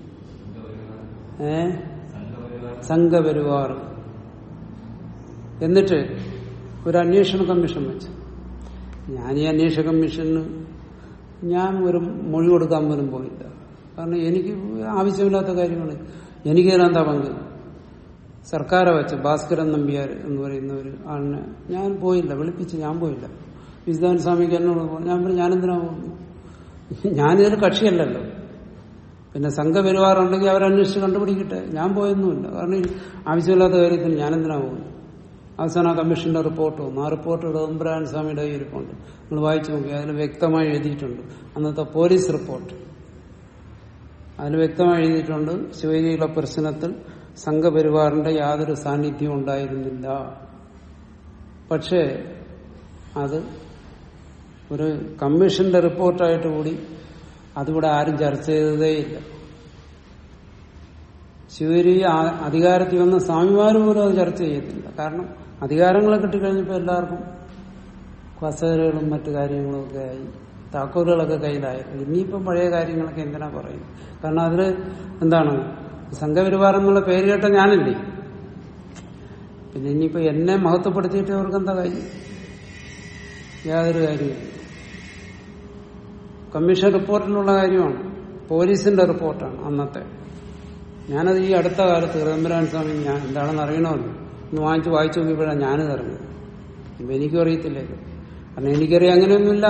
ഏ സംഘപരിവാർ എന്നിട്ട് ഒരു അന്വേഷണ കമ്മീഷൻ വെച്ചു ഞാൻ ഈ അന്വേഷണ കമ്മീഷന് ഞാൻ ഒരു മൊഴി കൊടുക്കാൻ പോലും പോയില്ല കാരണം എനിക്ക് ആവശ്യമില്ലാത്ത കാര്യങ്ങൾ എനിക്കതിനെന്താ പങ്ക് സർക്കാരെ വെച്ച് ഭാസ്കരൻ നമ്പ്യാർ എന്ന് പറയുന്ന ഒരു ആളിനെ ഞാൻ പോയില്ല വിളിപ്പിച്ച് ഞാൻ പോയില്ല വിശുദ്ധാൻ സ്വാമിക്ക് എന്നോട് പറഞ്ഞു ഞാൻ പറഞ്ഞു ഞാനെന്തിനാ പോകുന്നു ഞാനിതിൽ കക്ഷിയല്ലല്ലോ പിന്നെ സംഘപരിവാറുണ്ടെങ്കിൽ അവരന്വേഷിച്ച് കണ്ടുപിടിക്കട്ടെ ഞാൻ പോയൊന്നുമില്ല കാരണം ഈ ആവശ്യമില്ലാത്ത കാര്യത്തിന് ഞാനെന്തിനാ പോകുന്നു അവസാനം ആ കമ്മീഷന്റെ റിപ്പോർട്ട് വന്നു ആ റിപ്പോർട്ട് ഉടമ്പരാൻ സ്വാമിയുടെ ഇരിപ്പുണ്ട് നിങ്ങൾ വായിച്ചു നോക്കി അതിൽ വ്യക്തമായി എഴുതിയിട്ടുണ്ട് അന്നത്തെ പോലീസ് റിപ്പോർട്ട് അതിൽ വ്യക്തമായി എഴുതിയിട്ടുണ്ട് ശിവജിയിലെ പ്രശ്നത്തിൽ സംഘപരിവാറിന്റെ യാതൊരു സാന്നിധ്യവും ഉണ്ടായിരുന്നില്ല പക്ഷേ അത് ഒരു കമ്മീഷന്റെ റിപ്പോർട്ടായിട്ട് കൂടി അതിവിടെ ആരും ചർച്ച ചെയ്തതേയില്ല ശിവരി ആ- അധികാരത്തിൽ വന്ന സ്വാമിമാർ പോലും അത് ചർച്ച ചെയ്യത്തില്ല കാരണം അധികാരങ്ങളെ കിട്ടിക്കഴിഞ്ഞപ്പോൾ എല്ലാവർക്കും കസേരകളും മറ്റു കാര്യങ്ങളും ഒക്കെ ആയി താക്കോലുകളൊക്കെ കയ്യിലായി ഇനിയിപ്പം പഴയ കാര്യങ്ങളൊക്കെ എന്തിനാ പറയും കാരണം അതിൽ എന്താണ് സംഘപരിവാരം എന്നുള്ള പേര് കേട്ട ഞാനില്ലേ പിന്നെ ഇനിയിപ്പോ എന്നെ മഹത്വപ്പെടുത്തിയിട്ട് അവർക്ക് എന്താ കാര്യം യാതൊരു കാര്യമില്ല കമ്മീഷൻ റിപ്പോർട്ടിലുള്ള കാര്യമാണ് പോലീസിന്റെ റിപ്പോർട്ടാണ് അന്നത്തെ ഞാനത് ഈ അടുത്ത കാലത്ത് ഹൃദംബരാൻ സ്വാമി ഞാൻ എന്താണെന്ന് അറിയണമല്ലോ ഒന്ന് വാങ്ങിച്ച് വായിച്ചു നോക്കിയപ്പോഴാണ് ഞാനിത് അറിഞ്ഞത് ഇപ്പൊ എനിക്കും അറിയത്തില്ലല്ലോ കാരണം എനിക്കറിയാം അങ്ങനെയൊന്നുമില്ല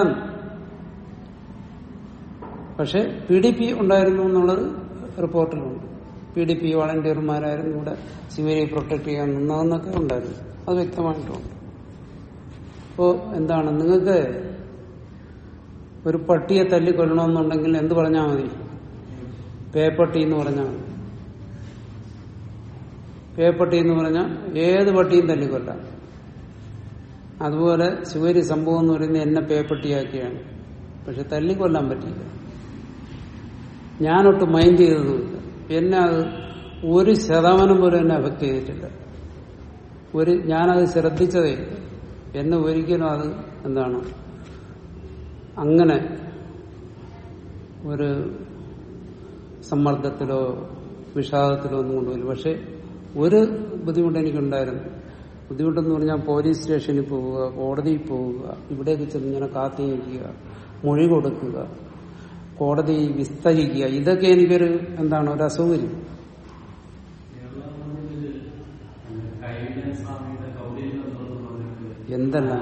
പക്ഷെ പി ഡി പി ഉണ്ടായിരുന്നു എന്നുള്ളത് റിപ്പോർട്ടിലുണ്ട് പി ഡി പി വളണ്ടിയർമാരായിരുന്നു ഇവിടെ ശിവരെ പ്രൊട്ടക്ട് ചെയ്യാൻ നിന്നതെന്നൊക്കെ ഉണ്ടായിരുന്നു അത് വ്യക്തമായിട്ടുണ്ട് അപ്പോ എന്താണ് നിങ്ങൾക്ക് ഒരു പട്ടിയെ തല്ലിക്കൊല്ലണമെന്നുണ്ടെങ്കിൽ എന്ത് പറഞ്ഞാൽ മതി പേപ്പട്ടി എന്ന് പറഞ്ഞാൽ മതി പേപ്പട്ടി എന്ന് പറഞ്ഞാൽ ഏത് പട്ടിയും തല്ലിക്കൊല്ലാം അതുപോലെ ശിവരി സംഭവം എന്ന് പറയുന്നത് എന്നെ പേപ്പട്ടിയാക്കിയാണ് പക്ഷെ തല്ലിക്കൊല്ലാൻ പറ്റിയില്ല ഞാനൊട്ട് മൈൻഡ് ചെയ്തതുമില്ല എന്നെ അത് ഒരു ശതമാനം പോലും എന്നെ അഫക്ട് ചെയ്തിട്ടില്ല ഒരു ഞാനത് ശ്രദ്ധിച്ചതേ ഇല്ല. എന്നെ ഒരിക്കലും അത് എന്താണ് അങ്ങനെ ഒരു സമ്മർദ്ദത്തിലോ വിഷാദത്തിലോ ഒന്നും കൊണ്ടുപോയില്ല പക്ഷെ ഒരു ബുദ്ധിമുട്ട് എനിക്കുണ്ടായിരുന്നു ബുദ്ധിമുട്ടെന്ന് പറഞ്ഞാൽ പോലീസ് സ്റ്റേഷനിൽ പോവുക കോടതിയിൽ പോവുക ഇവിടേക്ക് ചെന്ന് ഇങ്ങനെ കാത്തിരിക്കുക മൊഴി കൊടുക്കുക കോടതി വിസ്തരിക്കുക ഇതൊക്കെ എനിക്കൊരു എന്താണ് ഒരു അസൗകര്യം എന്തല്ല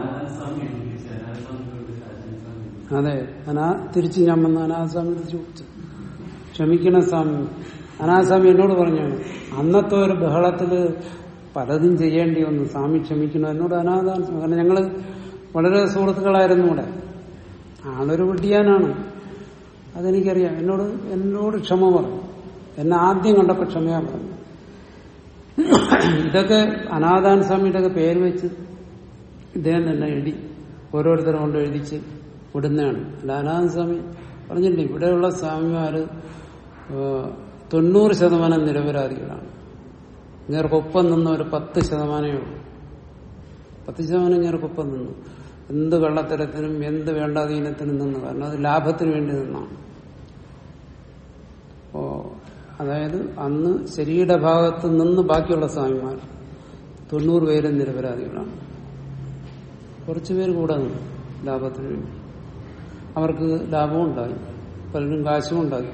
അതെ അനാ തിരിച്ച് ഞാൻ വന്ന അനാഥസ്വാമി ചോദിച്ചു ക്ഷമിക്കണം സ്വാമി അനാഥസ്വാമി എന്നോട് പറഞ്ഞു അന്നത്തെ ഒരു ബഹളത്തില് പലതും ചെയ്യേണ്ടി വന്നു സ്വാമി ക്ഷമിക്കണം എന്നോട് അനാഥാൻ കാരണം ഞങ്ങള് വളരെ സുഹൃത്തുക്കളായിരുന്നു ഇവിടെ ആളൊരു വിട്ടിയാനാണ് അതെനിക്കറിയാം എന്നോട് എന്നോട് ക്ഷമ പറഞ്ഞു എന്നെ ആദ്യം കണ്ടപ്പോൾ ക്ഷമയാ പറഞ്ഞു ഇതൊക്കെ അനാഥാൻ സ്വാമിയുടെ ഒക്കെ പേര് വെച്ച് ഇദ്ദേഹം തന്നെ എഴുതി ഓരോരുത്തരും കൊണ്ട് എഴുതിച്ച് വിടുന്നതാണ് അല്ല അനാഥ സ്വാമി പറഞ്ഞില്ലേ ഇവിടെയുള്ള സ്വാമിമാര് ഏഹ്, തൊണ്ണൂറ് ശതമാനം നിരപരാധികളാണ് ഇങ്ങേർക്കൊപ്പം നിന്ന ഒരു പത്ത് ശതമാനമേ ഉള്ളൂ പത്ത് ശതമാനം ഇങ്ങേർക്കൊപ്പം നിന്നു എന്ത് കള്ളത്തരത്തിനും എന്ത് വേണ്ടാധീനത്തിനും നിന്നു കാരണം അത് ലാഭത്തിന് വേണ്ടി നിന്നാണ് അപ്പോ അതായത് അന്ന് ശരിയുടെ ഭാഗത്ത് നിന്ന് ബാക്കിയുള്ള സ്വാമിമാർ തൊണ്ണൂറ് പേരും നിരപരാധികളാണ് കുറച്ചു പേര് കൂടെ നിന്നു ലാഭത്തിന് വേണ്ടി അവർക്ക് ലാഭവും ഉണ്ടായി പലരും കാശും ഉണ്ടാക്കി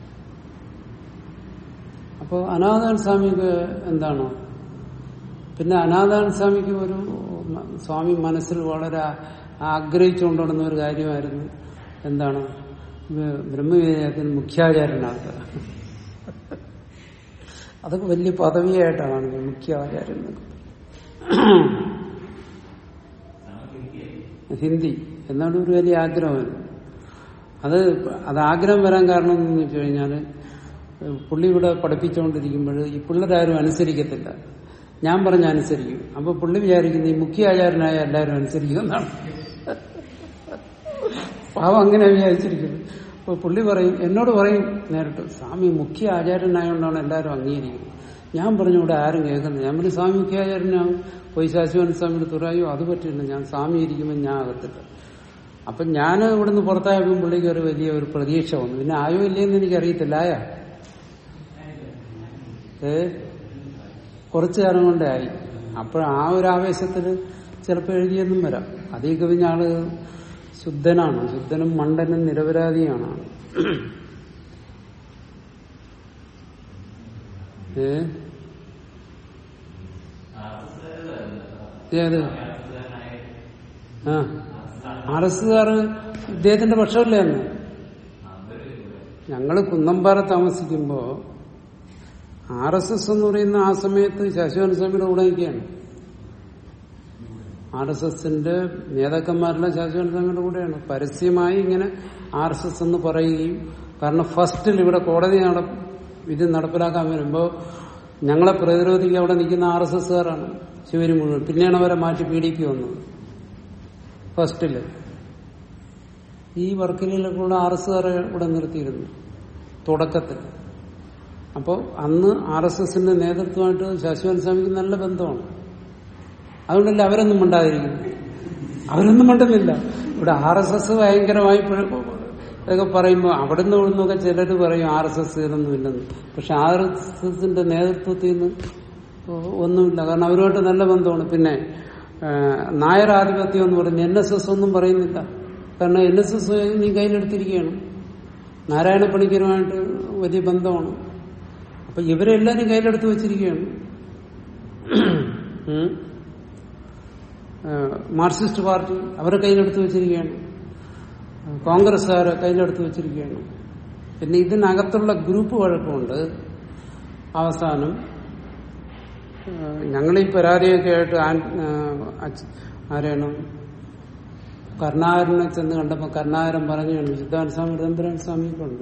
അപ്പോൾ അനാഥാൻ സ്വാമിക്ക് എന്താണ് പിന്നെ അനാഥാൻ സ്വാമിക്ക് ഒരു മ- സ്വാമി മനസ്സിൽ വളരെ ആ- ആഗ്രഹിച്ചുകൊണ്ട് നടന്ന ഒരു കാര്യമായിരുന്നു എന്താണ് ബ- ബ്രഹ്മവിദ്യാലയത്തിൽ മുഖ്യാചാര്യനാകുക അതൊക്കെ വലിയ പദവിയായിട്ടാണ് കാണുന്നത് മുഖ്യാചാര്യൻ എന്നൊക്കെ. ഹിന്ദി എന്നാണ് ഒരു വലിയ ആഗ്രഹം അത് അത് ആഗ്രഹം വരാൻ കാരണം എന്ന് വെച്ച് കഴിഞ്ഞാൽ പുള്ളി ഇവിടെ പഠിപ്പിച്ചുകൊണ്ടിരിക്കുമ്പോൾ ഈ പിള്ളേരാരും അനുസരിക്കത്തില്ല ഞാൻ പറഞ്ഞ അനുസരിക്കും അപ്പൊ പുള്ളി വിചാരിക്കുന്ന ഈ മുഖ്യ ആചാരനായ എല്ലാവരും അനുസരിക്കുമെന്നാണ് പാവം അങ്ങനെ വിചാരിച്ചിരിക്കുന്നത് അപ്പൊ പുള്ളി പറയും എന്നോട് പറയും നേരിട്ട് സ്വാമി മുഖ്യ ആചാര്യനായോണ്ടാണ് എല്ലാവരും അംഗീകരിക്കുന്നത് ഞാൻ പറഞ്ഞു ഇവിടെ ആരും കേൾക്കുന്നത് ഞാൻ പറഞ്ഞു സ്വാമി മുഖ്യ ആചാര്യനാവും പോയി ശാശുവൻ സ്വാമിയുടെ തുറയോ അത് പറ്റില്ല ഞാൻ സ്വാമി ഇരിക്കുമ്പോൾ ഞാൻ ആകത്തില്ല അപ്പൊ ഞാൻ ഇവിടുന്ന് പുറത്തായപ്പോൾ പുള്ളിക്ക് ഒരു വലിയ ഒരു പ്രതീക്ഷ വന്നു പിന്നെ ആയോ ഇല്ലയെന്ന് എനിക്കറിയത്തില്ല ആയാ ഏ കുറച്ചു കാലം കൊണ്ടേ ആയി അപ്പോൾ ആ ഒരു ആവേശത്തിൽ ചിലപ്പോൾ എഴുതിയെന്നും വരാം അതീ കവിഞ്ഞ ആള് ശുദ്ധനാണ് ശുദ്ധനും മണ്ടനും നിരപരാധിയാണ് ആള്. ഏ ഏത് ആ ആർ എസ്സുകാർ ഇദ്ദേഹത്തിന്റെ പക്ഷമല്ലേ അന്ന് ഞങ്ങള് കുന്നമ്പാറ താമസിക്കുമ്പോ ആർ എസ് എസ് എന്ന് പറയുന്ന ആ സമയത്ത് ശശിവൻ സ്വാമിയുടെ കൂടെ നിൽക്കുകയാണ് ആർ എസ് എസിന്റെ നേതാക്കന്മാരെല്ലാം ശശിവൻ സ്വാമിയുടെ കൂടെയാണ് പരസ്യമായി ഇങ്ങനെ ആർ എസ് എസ് എന്ന് പറയുകയും കാരണം ഫസ്റ്റിൽ ഇവിടെ കോടതി നട ഇത് നടപ്പിലാക്കാൻ വരുമ്പോ ഞങ്ങളെ പ്രതിരോധിക്കാൻ അവിടെ നിൽക്കുന്ന ആർ എസ് എസ്സുകാരാണ് ശിവരി മുഴുവൻ പിന്നെയാണ് അവരെ മാറ്റി പി ഡി പി വന്നത് ഫസ്റ്റില് ഈ വർക്കിലുള്ള ആർ എസ്സുകാരെ ഇവിടെ നിർത്തിയിരുന്നു തുടക്കത്തിൽ അപ്പോൾ അന്ന് ആർ എസ് എസിന്റെ നേതൃത്വമായിട്ട് ശശിവൻ സ്വാമിക്ക് നല്ല ബന്ധമാണ് അതുകൊണ്ടല്ല അവരൊന്നും മിണ്ടാതിരിക്കുന്നു അവരൊന്നും മിണ്ടുന്നില്ല ഇവിടെ ആർ എസ് എസ് ഭയങ്കരമായി ഇപ്പോഴും ഇതൊക്കെ പറയുമ്പോൾ അവിടുന്ന് ഇവിടുന്നൊക്കെ ചിലർ പറയും ആർ എസ് എസ് ഇതൊന്നും ഇല്ലെന്ന് പക്ഷെ ആർ എസ് എസിന്റെ നേതൃത്വത്തിൽ നിന്ന് ഒന്നുമില്ല കാരണം അവരുമായിട്ട് നല്ല ബന്ധമാണ് പിന്നെ ആ, നായർ ആധിപത്യം എന്ന് പറഞ്ഞ് എൻ എസ് എസ് ഒന്നും പറയുന്നില്ല കാരണം എൻ എസ് എസ് നീ കയ്യിലെടുത്തിരിക്കുകയാണ് നാരായണ പണിക്കരുമായിട്ട് വലിയ ബന്ധമാണ് അപ്പൊ ഇവരെല്ലാരും കയ്യിലെടുത്ത് വെച്ചിരിക്കുകയാണ് ഉം. ആ, മാർക്സിസ്റ്റ് പാർട്ടി അവരെ കയ്യിലെടുത്ത് വെച്ചിരിക്കുകയാണ് കോൺഗ്രസ്സുകാരെ കയ്യിലെടുത്ത് വെച്ചിരിക്കുകയാണ് പിന്നെ ഇതിനകത്തുള്ള ഗ്രൂപ്പ് വഴക്കമുണ്ട് അവസാനം ഞങ്ങൾ ഈ പരാതിയൊക്കെ ആയിട്ട് ആൻ- ആ, അച്ഛ- ആരാണ് കരുണാകരനെ ചെന്ന് കണ്ടപ്പോ കരുണാകരൻ പറഞ്ഞു സിദ്ധാന്ത സ്വാമി രതന്ത്രൻ സ്വാമിക്കുണ്ട്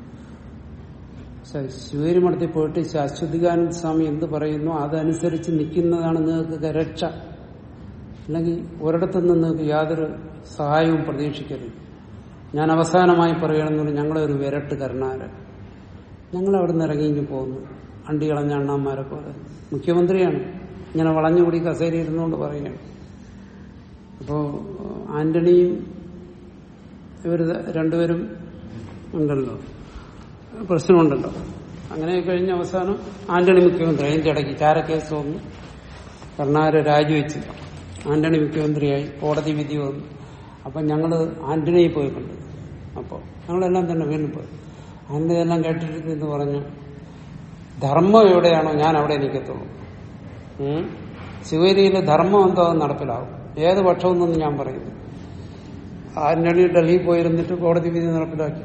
ശിവേരിമഠത്തിൽ പോയിട്ട് ശാശ്വതികാനന്ദ സ്വാമി എന്ത് പറയുന്നു അതനുസരിച്ച് നിൽക്കുന്നതാണ് നിങ്ങൾക്ക് രക്ഷ അല്ലെങ്കിൽ ഒരിടത്തുനിന്ന് നിങ്ങൾക്ക് യാതൊരു സഹായവും പ്രതീക്ഷിക്കരുത് ഞാൻ അവസാനമായി പറയണമെന്ന് ഞങ്ങളെ ഒരു വിരട്ട് കരുണാകരൻ ഞങ്ങൾ അവിടെ നിന്ന് ഇറങ്ങി പോകുന്നു അണ്ടി കളഞ്ഞ അണ്ണാന്മാരെ പോലെ മുഖ്യമന്ത്രിയാണ് ഇങ്ങനെ വളഞ്ഞുകൂടി കസേര ഇരുന്നുകൊണ്ട് പറയുകയാണ് അപ്പോ ആന്റണിയും ഇവർ രണ്ടുപേരും ഉണ്ടല്ലോ പ്രശ്നമുണ്ടല്ലോ അങ്ങനെ കഴിഞ്ഞ അവസാനം ആന്റണി മുഖ്യമന്ത്രി അതിന്റെ ഇടയ്ക്ക് ചാരക്കേസ് വന്നു കർണാകര രാജിവെച്ചു ആന്റണി മുഖ്യമന്ത്രിയായി കോടതി വിധി വന്നു അപ്പൊ ഞങ്ങള് ആന്റണിയെ പോയി കണ്ടു അപ്പോ ഞങ്ങളെല്ലാം തന്നെ വീണ്ടും പോയി ആന്റണി എല്ലാം കേട്ടിട്ട് എന്ന് പറഞ്ഞു ധർമ്മം എവിടെയാണോ ഞാൻ അവിടെ നിൽക്കത്തുള്ളൂ ഉം. ശിവഗിരിയിലെ ധർമ്മം എന്തോ അത് നടപ്പിലാവും ഏത് പക്ഷമെന്നൊന്നും ഞാൻ പറയുന്നു ആന്റണി ഡൽഹി പോയിരുന്നിട്ട് കോടതി വിധി നടപ്പിലാക്കി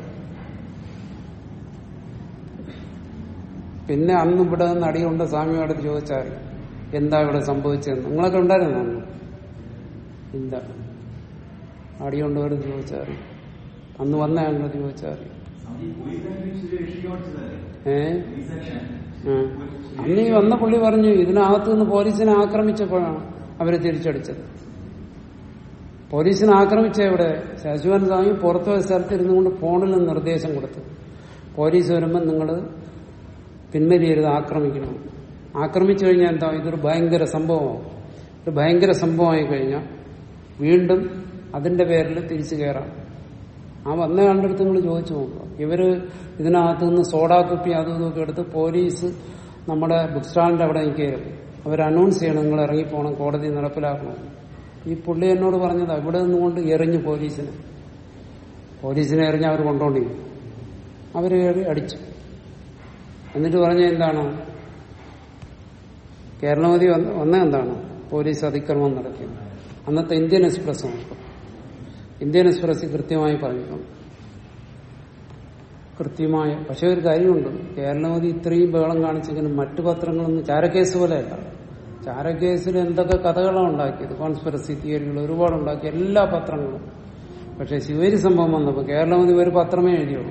പിന്നെ അന്ന് ഇവിടെ നിന്ന് അടിയുണ്ട സ്വാമിയോട് ചോദിച്ചാൽ എന്താ ഇവിടെ സംഭവിച്ചതെന്ന് നിങ്ങളൊക്കെ ഉണ്ടായിരുന്നു അന്ന് ഇല്ല അടിയുണ്ടവരും ചോദിച്ചാൽ അന്ന് വന്ന ആളോട് ചോദിച്ചാൽ ഏ ആ. അന്ന് ഈ വന്ന പുള്ളി പറഞ്ഞു ഇതിനകത്ത് നിന്ന് പോലീസിനെ ആക്രമിച്ചപ്പോഴാണ് അവര് തിരിച്ചടിച്ചത് പോലീസിനെ ആക്രമിച്ച എവിടെ ശശിവൻ സ്വാമി പുറത്തു പോയ സ്ഥലത്ത് ഇരുന്നു കൊണ്ട് ഫോണിൽ നിർദ്ദേശം കൊടുത്തു പോലീസ് വരുമ്പോൾ നിങ്ങൾ പിന്മരിയരുത് ആക്രമിക്കണം ആക്രമിച്ചു കഴിഞ്ഞാൽ എന്താ ഇതൊരു ഭയങ്കര സംഭവമാവും ഒരു ഭയങ്കര സംഭവമായി കഴിഞ്ഞാൽ വീണ്ടും അതിന്റെ പേരിൽ തിരിച്ചു കയറാം ആ വന്ന ആളുടെ നിങ്ങൾ ചോദിച്ചു നോക്കുക ഇവര് ഇതിനകത്ത് നിന്ന് സോഡാ കുപ്പി അതും ഇതൊക്കെ എടുത്ത് പോലീസ് നമ്മുടെ ബുക്ക് സ്റ്റാളിന്റെ അവിടെ കയറും അവർ അനൗൺസ് ചെയ്യണം നിങ്ങൾ ഇറങ്ങിപ്പോണം കോടതി നടപ്പിലാക്കണം ഈ പുള്ളി എന്നോട് പറഞ്ഞതാ ഇവിടെ നിന്നുകൊണ്ട് എറിഞ്ഞു പോലീസിനെ പോലീസിനെ എറിഞ്ഞ് അവർ കൊണ്ടോണ്ടിരിക്കും അവർ കയറി അടിച്ചു എന്നിട്ട് പറഞ്ഞ എന്താണ് കേരളമതി വന്ന വന്ന എന്താണ് പോലീസ് അതിക്രമം നടത്തിയത് അന്നത്തെ ഇന്ത്യൻ എക്സ്പ്രസ് നോക്കും ഇന്ത്യൻ എക്സ്പ്രസ് കൃത്യമായി പറഞ്ഞു കൃത്യമായ പക്ഷെ ഒരു കാര്യമുണ്ട് കേരളമതി ഇത്രയും ബഹളം കാണിച്ചെങ്കിലും മറ്റു പത്രങ്ങളൊന്നും ചാരക്കേസ് പോലെയല്ല ചാരക്കേസിൽ എന്തൊക്കെ കഥകളാണ് ഉണ്ടാക്കിയത് കോൺസ്പിറസി തിയറികൾ ഒരുപാട് ഉണ്ടാക്കി എല്ലാ പത്രങ്ങളും പക്ഷെ ശിവേരി സംഭവം വന്നപ്പോൾ കേരളമതി ഒരു പത്രമേ എഴുതിയുള്ളൂ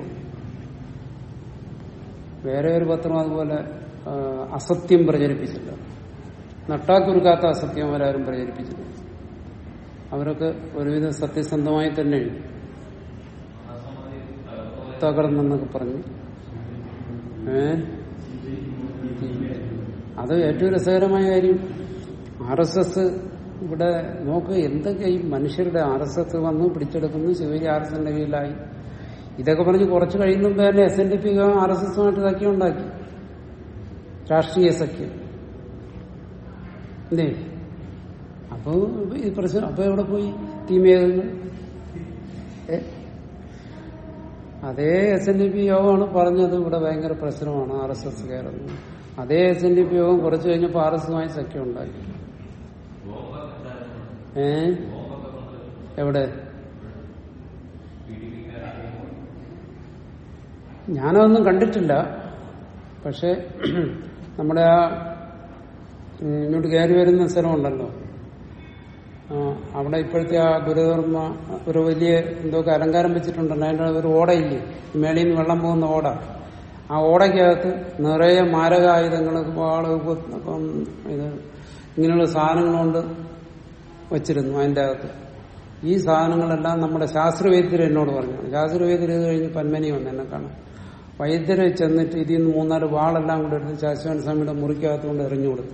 വേറെ ഒരു പത്രം അതുപോലെ ആ, അസത്യം പ്രചരിപ്പിച്ചില്ല നട്ടാക്കുരുക്കാത്ത അസത്യം അവരാരും പ്രചരിപ്പിച്ചില്ല അവരൊക്കെ ഒരുവിധം സത്യസന്ധമായി തന്നെ എഴുതി തകർന്നെന്നൊക്കെ പറഞ്ഞു ഏ അത് ഏറ്റവും രസകരമായ കാര്യം ആർ എസ് എസ് ഇവിടെ നോക്ക് എന്തൊക്കെ ഈ മനുഷ്യരുടെ ആർ എസ് എസ് വന്നു പിടിച്ചെടുക്കുന്നു ശിവജി ആർ എസ് എന്റെ കീഴിലായി ഇതൊക്കെ പറഞ്ഞ് കുറച്ച് കഴിയുമ്പോൾ തന്നെ S N D P R S എസുമായിട്ട് സഖ്യം ഉണ്ടാക്കി രാഷ്ട്രീയ സഖ്യം അല്ലേ അപ്പോ ഈ പ്രശ്നം അപ്പൊ എവിടെ പോയി തീമേഘങ്ങൾ ഏ അതേ എസ് എൻ ഡി പി യോഗമാണ് പറഞ്ഞത് ഇവിടെ ഭയങ്കര പ്രശ്നമാണ് ആർ എസ് എസ് കയറുന്നത് അതേ എസ് എൻ ഡി പി യോഗം കുറച്ചു കഴിഞ്ഞപ്പോൾ ആർ എസ് എസുമായി സഖ്യം ഉണ്ടാക്കി ഏ എവിടെ ഞാനതൊന്നും കണ്ടിട്ടില്ല പക്ഷെ നമ്മുടെ ആ ഉം, ഇങ്ങോട്ട് കയറി വരുന്ന സ്ഥലമുണ്ടല്ലോ ആ, അവിടെ ഇപ്പോഴത്തെ ആ ഗുരുധർമ്മ ഒരു വലിയ എന്തൊക്കെ അലങ്കാരം വെച്ചിട്ടുണ്ടല്ലോ അതിന്റെ ഒരു ഓടയില്ലേ ഈ മേളിൽ നിന്ന് വെള്ളം പോകുന്ന ഓട ആ ഓടയ്ക്കകത്ത് നിറയെ മാരകായുധങ്ങൾ വാള് കു- അപ്പം ഇത് ഇങ്ങനെയുള്ള സാധനങ്ങൾ കൊണ്ട് വച്ചിരുന്നു അതിന്റെ അകത്ത് ഈ സാധനങ്ങളെല്ലാം നമ്മുടെ ശാസ്ത്രവൈദ്യർ എന്നോട് പറഞ്ഞു ശാസ്ത്രവൈദ്യർ ഇത് കഴിഞ്ഞ് പന്മനി വന്ന് എന്നെ കാണാം വൈദ്യരെ ചെന്നിട്ട് ഇതിൽ നിന്ന് മൂന്നാല് വാളെല്ലാം കൂടെ എടുത്ത് ശാശ്വൻ സ്വാമിയുടെ മുറിക്കകത്ത് കൊണ്ട് എറിഞ്ഞു കൊടുത്തു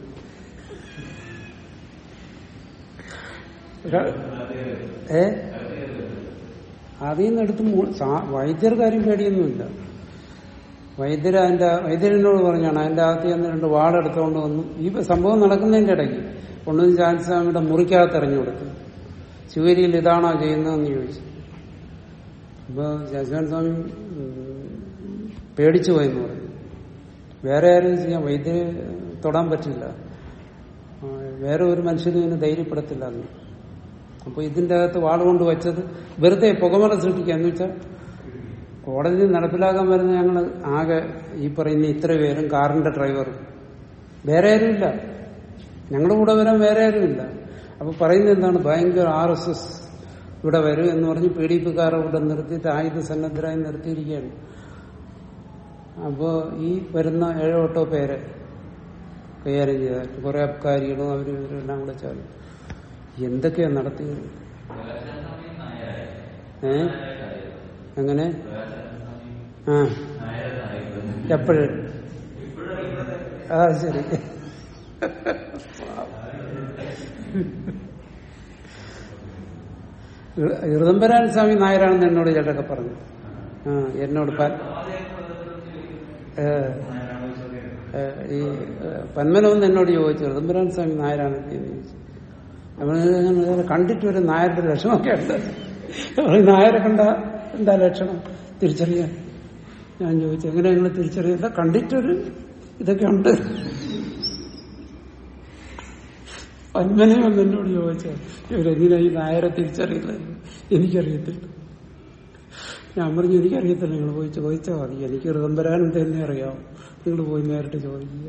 ഒരാ- ഏ അതിൽ നിന്ന് എടുത്ത് മൂ- സാ- വൈദ്യർക്കാരും പേടിയൊന്നുമില്ല വൈദ്യർ അതിന്റെ വൈദ്യരനോട് പറഞ്ഞാണ് അതിന്റെ അകത്ത് ചെന്ന് രണ്ട് വാളെടുത്തുകൊണ്ട് വന്നു ഈ സംഭവം നടക്കുന്നതിന്റെ ഇടയ്ക്ക് കൊണ്ടുവന്ന് ചാൻസ്വാമിയുടെ മുറിക്കകത്ത് എറിഞ്ഞു കൊടുത്തു ശിവരിയിൽ ഇതാണോ ചെയ്യുന്നതെന്ന് ചോദിച്ചു അപ്പൊ ശാശ്വൻ സ്വാമി ഉം, പേടിച്ചു പോയെന്ന് പറഞ്ഞു വേറെ ആരും ചെയ്യാൻ വൈദ്യര് തൊടാൻ പറ്റില്ല ആ, വേറെ ഒരു മനുഷ്യനും ഇതിനെ ധൈര്യപ്പെടത്തില്ല എന്ന് അപ്പൊ ഇതിന്റെ അകത്ത് വാളുകൊണ്ട് വെച്ചത് വെറുതെ പുകമറ സൃഷ്ടിക്കുക എന്ന് വെച്ചാൽ കോടതി നടപ്പിലാക്കാൻ വരുന്ന ഞങ്ങൾ ആകെ ഈ പറയുന്ന ഇത്ര പേരും കാറിന്റെ ഡ്രൈവറും വേറെ ആരുമില്ല ഞങ്ങളുടെ കൂടെ വരാൻ വേറെ ആരുമില്ല അപ്പൊ പറയുന്നത് എന്താണ് ഭയങ്കര ആർ എസ് എസ് ഇവിടെ വരും എന്ന് പറഞ്ഞ് പി ഡി പിക്കാരെ ഇവിടെ നിർത്തിയിട്ട് ആയുധ സന്നദ്ധരായി നിർത്തിയിരിക്കുകയാണ് അപ്പോ ഈ വരുന്ന ഏഴോ എട്ടോ പേരെ കൈകാര്യം ചെയ്താൽ കുറെ അബ്കാരികളും അവരും ഇവരും എല്ലാം കൂടെ ചേർന്ന് എന്തൊക്കെയാ നടത്തിയത് ഏ എങ്ങനെ ആ എപ്പോഴും ആ ശരി ഇറുതമ്പരാൻ സ്വാമി നായരാണെന്ന് എന്നോട് ചേട്ടൊക്കെ പറഞ്ഞു ആ എന്നോട് പ- ഏ, ഏ, ഈ ഏ, പന്മനമെന്ന് എന്നോട് ചോദിച്ചു ഇറുതമ്പരാൻ സ്വാമി നായരാണ് എന്ന് ചോദിച്ചു നമ്മൾ ഞാൻ കണ്ടിട്ട് ഒരു നായരുടെ ലക്ഷണമൊക്കെ ഉണ്ട് നമ്മൾ നായരെ കണ്ട എന്താ ലക്ഷണം തിരിച്ചറിയാൻ ഞാൻ ചോദിച്ചു എങ്ങനെ നിങ്ങൾ തിരിച്ചറിയില്ല കണ്ടിട്ടൊരു ഇതൊക്കെ ഉണ്ട് പന്മനെ വന്ന് എന്നോട് ചോദിച്ചു ഇവരെങ്ങനെ ഈ നായരെ തിരിച്ചറിയില്ല എനിക്കറിയത്തില്ല ഞാൻ പറഞ്ഞു എനിക്കറിയത്തില്ല നിങ്ങൾ പോയി ചോദിച്ചാൽ മതി എനിക്ക് ഋതംബരാനും തന്നെ അറിയാം നിങ്ങൾ പോയി നേരിട്ട് ചോദിക്കുക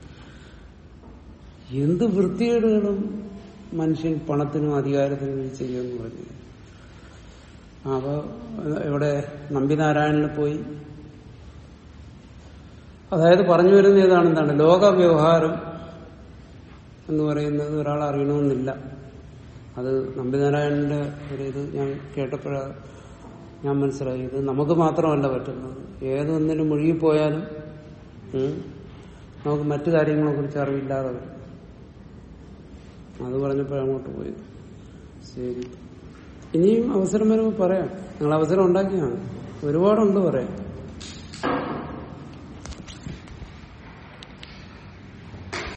എന്ത് വൃത്തികേടുകളും മനുഷ്യൻ പണത്തിനും അധികാരത്തിനും വേണ്ടി ചെയ്യുമെന്ന് പറഞ്ഞു അപ്പൊ ഇവിടെ നമ്പിനാരായണന് പോയി അതായത് പറഞ്ഞു വരുന്ന ഏതാണ് എന്താണ് ലോക വ്യവഹാരം എന്ന് പറയുന്നത് ഒരാൾ അറിയണമെന്നില്ല അത് നമ്പിനാരായണന്റെ ഒരു ഇത് ഞാൻ കേട്ടപ്പോഴാണ് ഞാൻ മനസ്സിലാക്കിയത് നമുക്ക് മാത്രമല്ല പറ്റുന്നത് ഏതൊന്നിനും മുഴുകിപ്പോയാലും ഉം, നമുക്ക് മറ്റു കാര്യങ്ങളെ കുറിച്ച് അറിവില്ലാതെ വരും അത് പറഞ്ഞപ്പോഴാണ് അങ്ങോട്ട് പോയത് ശരി ഇനിയും അവസരം വരുമ്പോൾ പറയാം നിങ്ങൾ അവസരം ഉണ്ടാക്കിയാണ് ഒരുപാടുണ്ട് പറയാം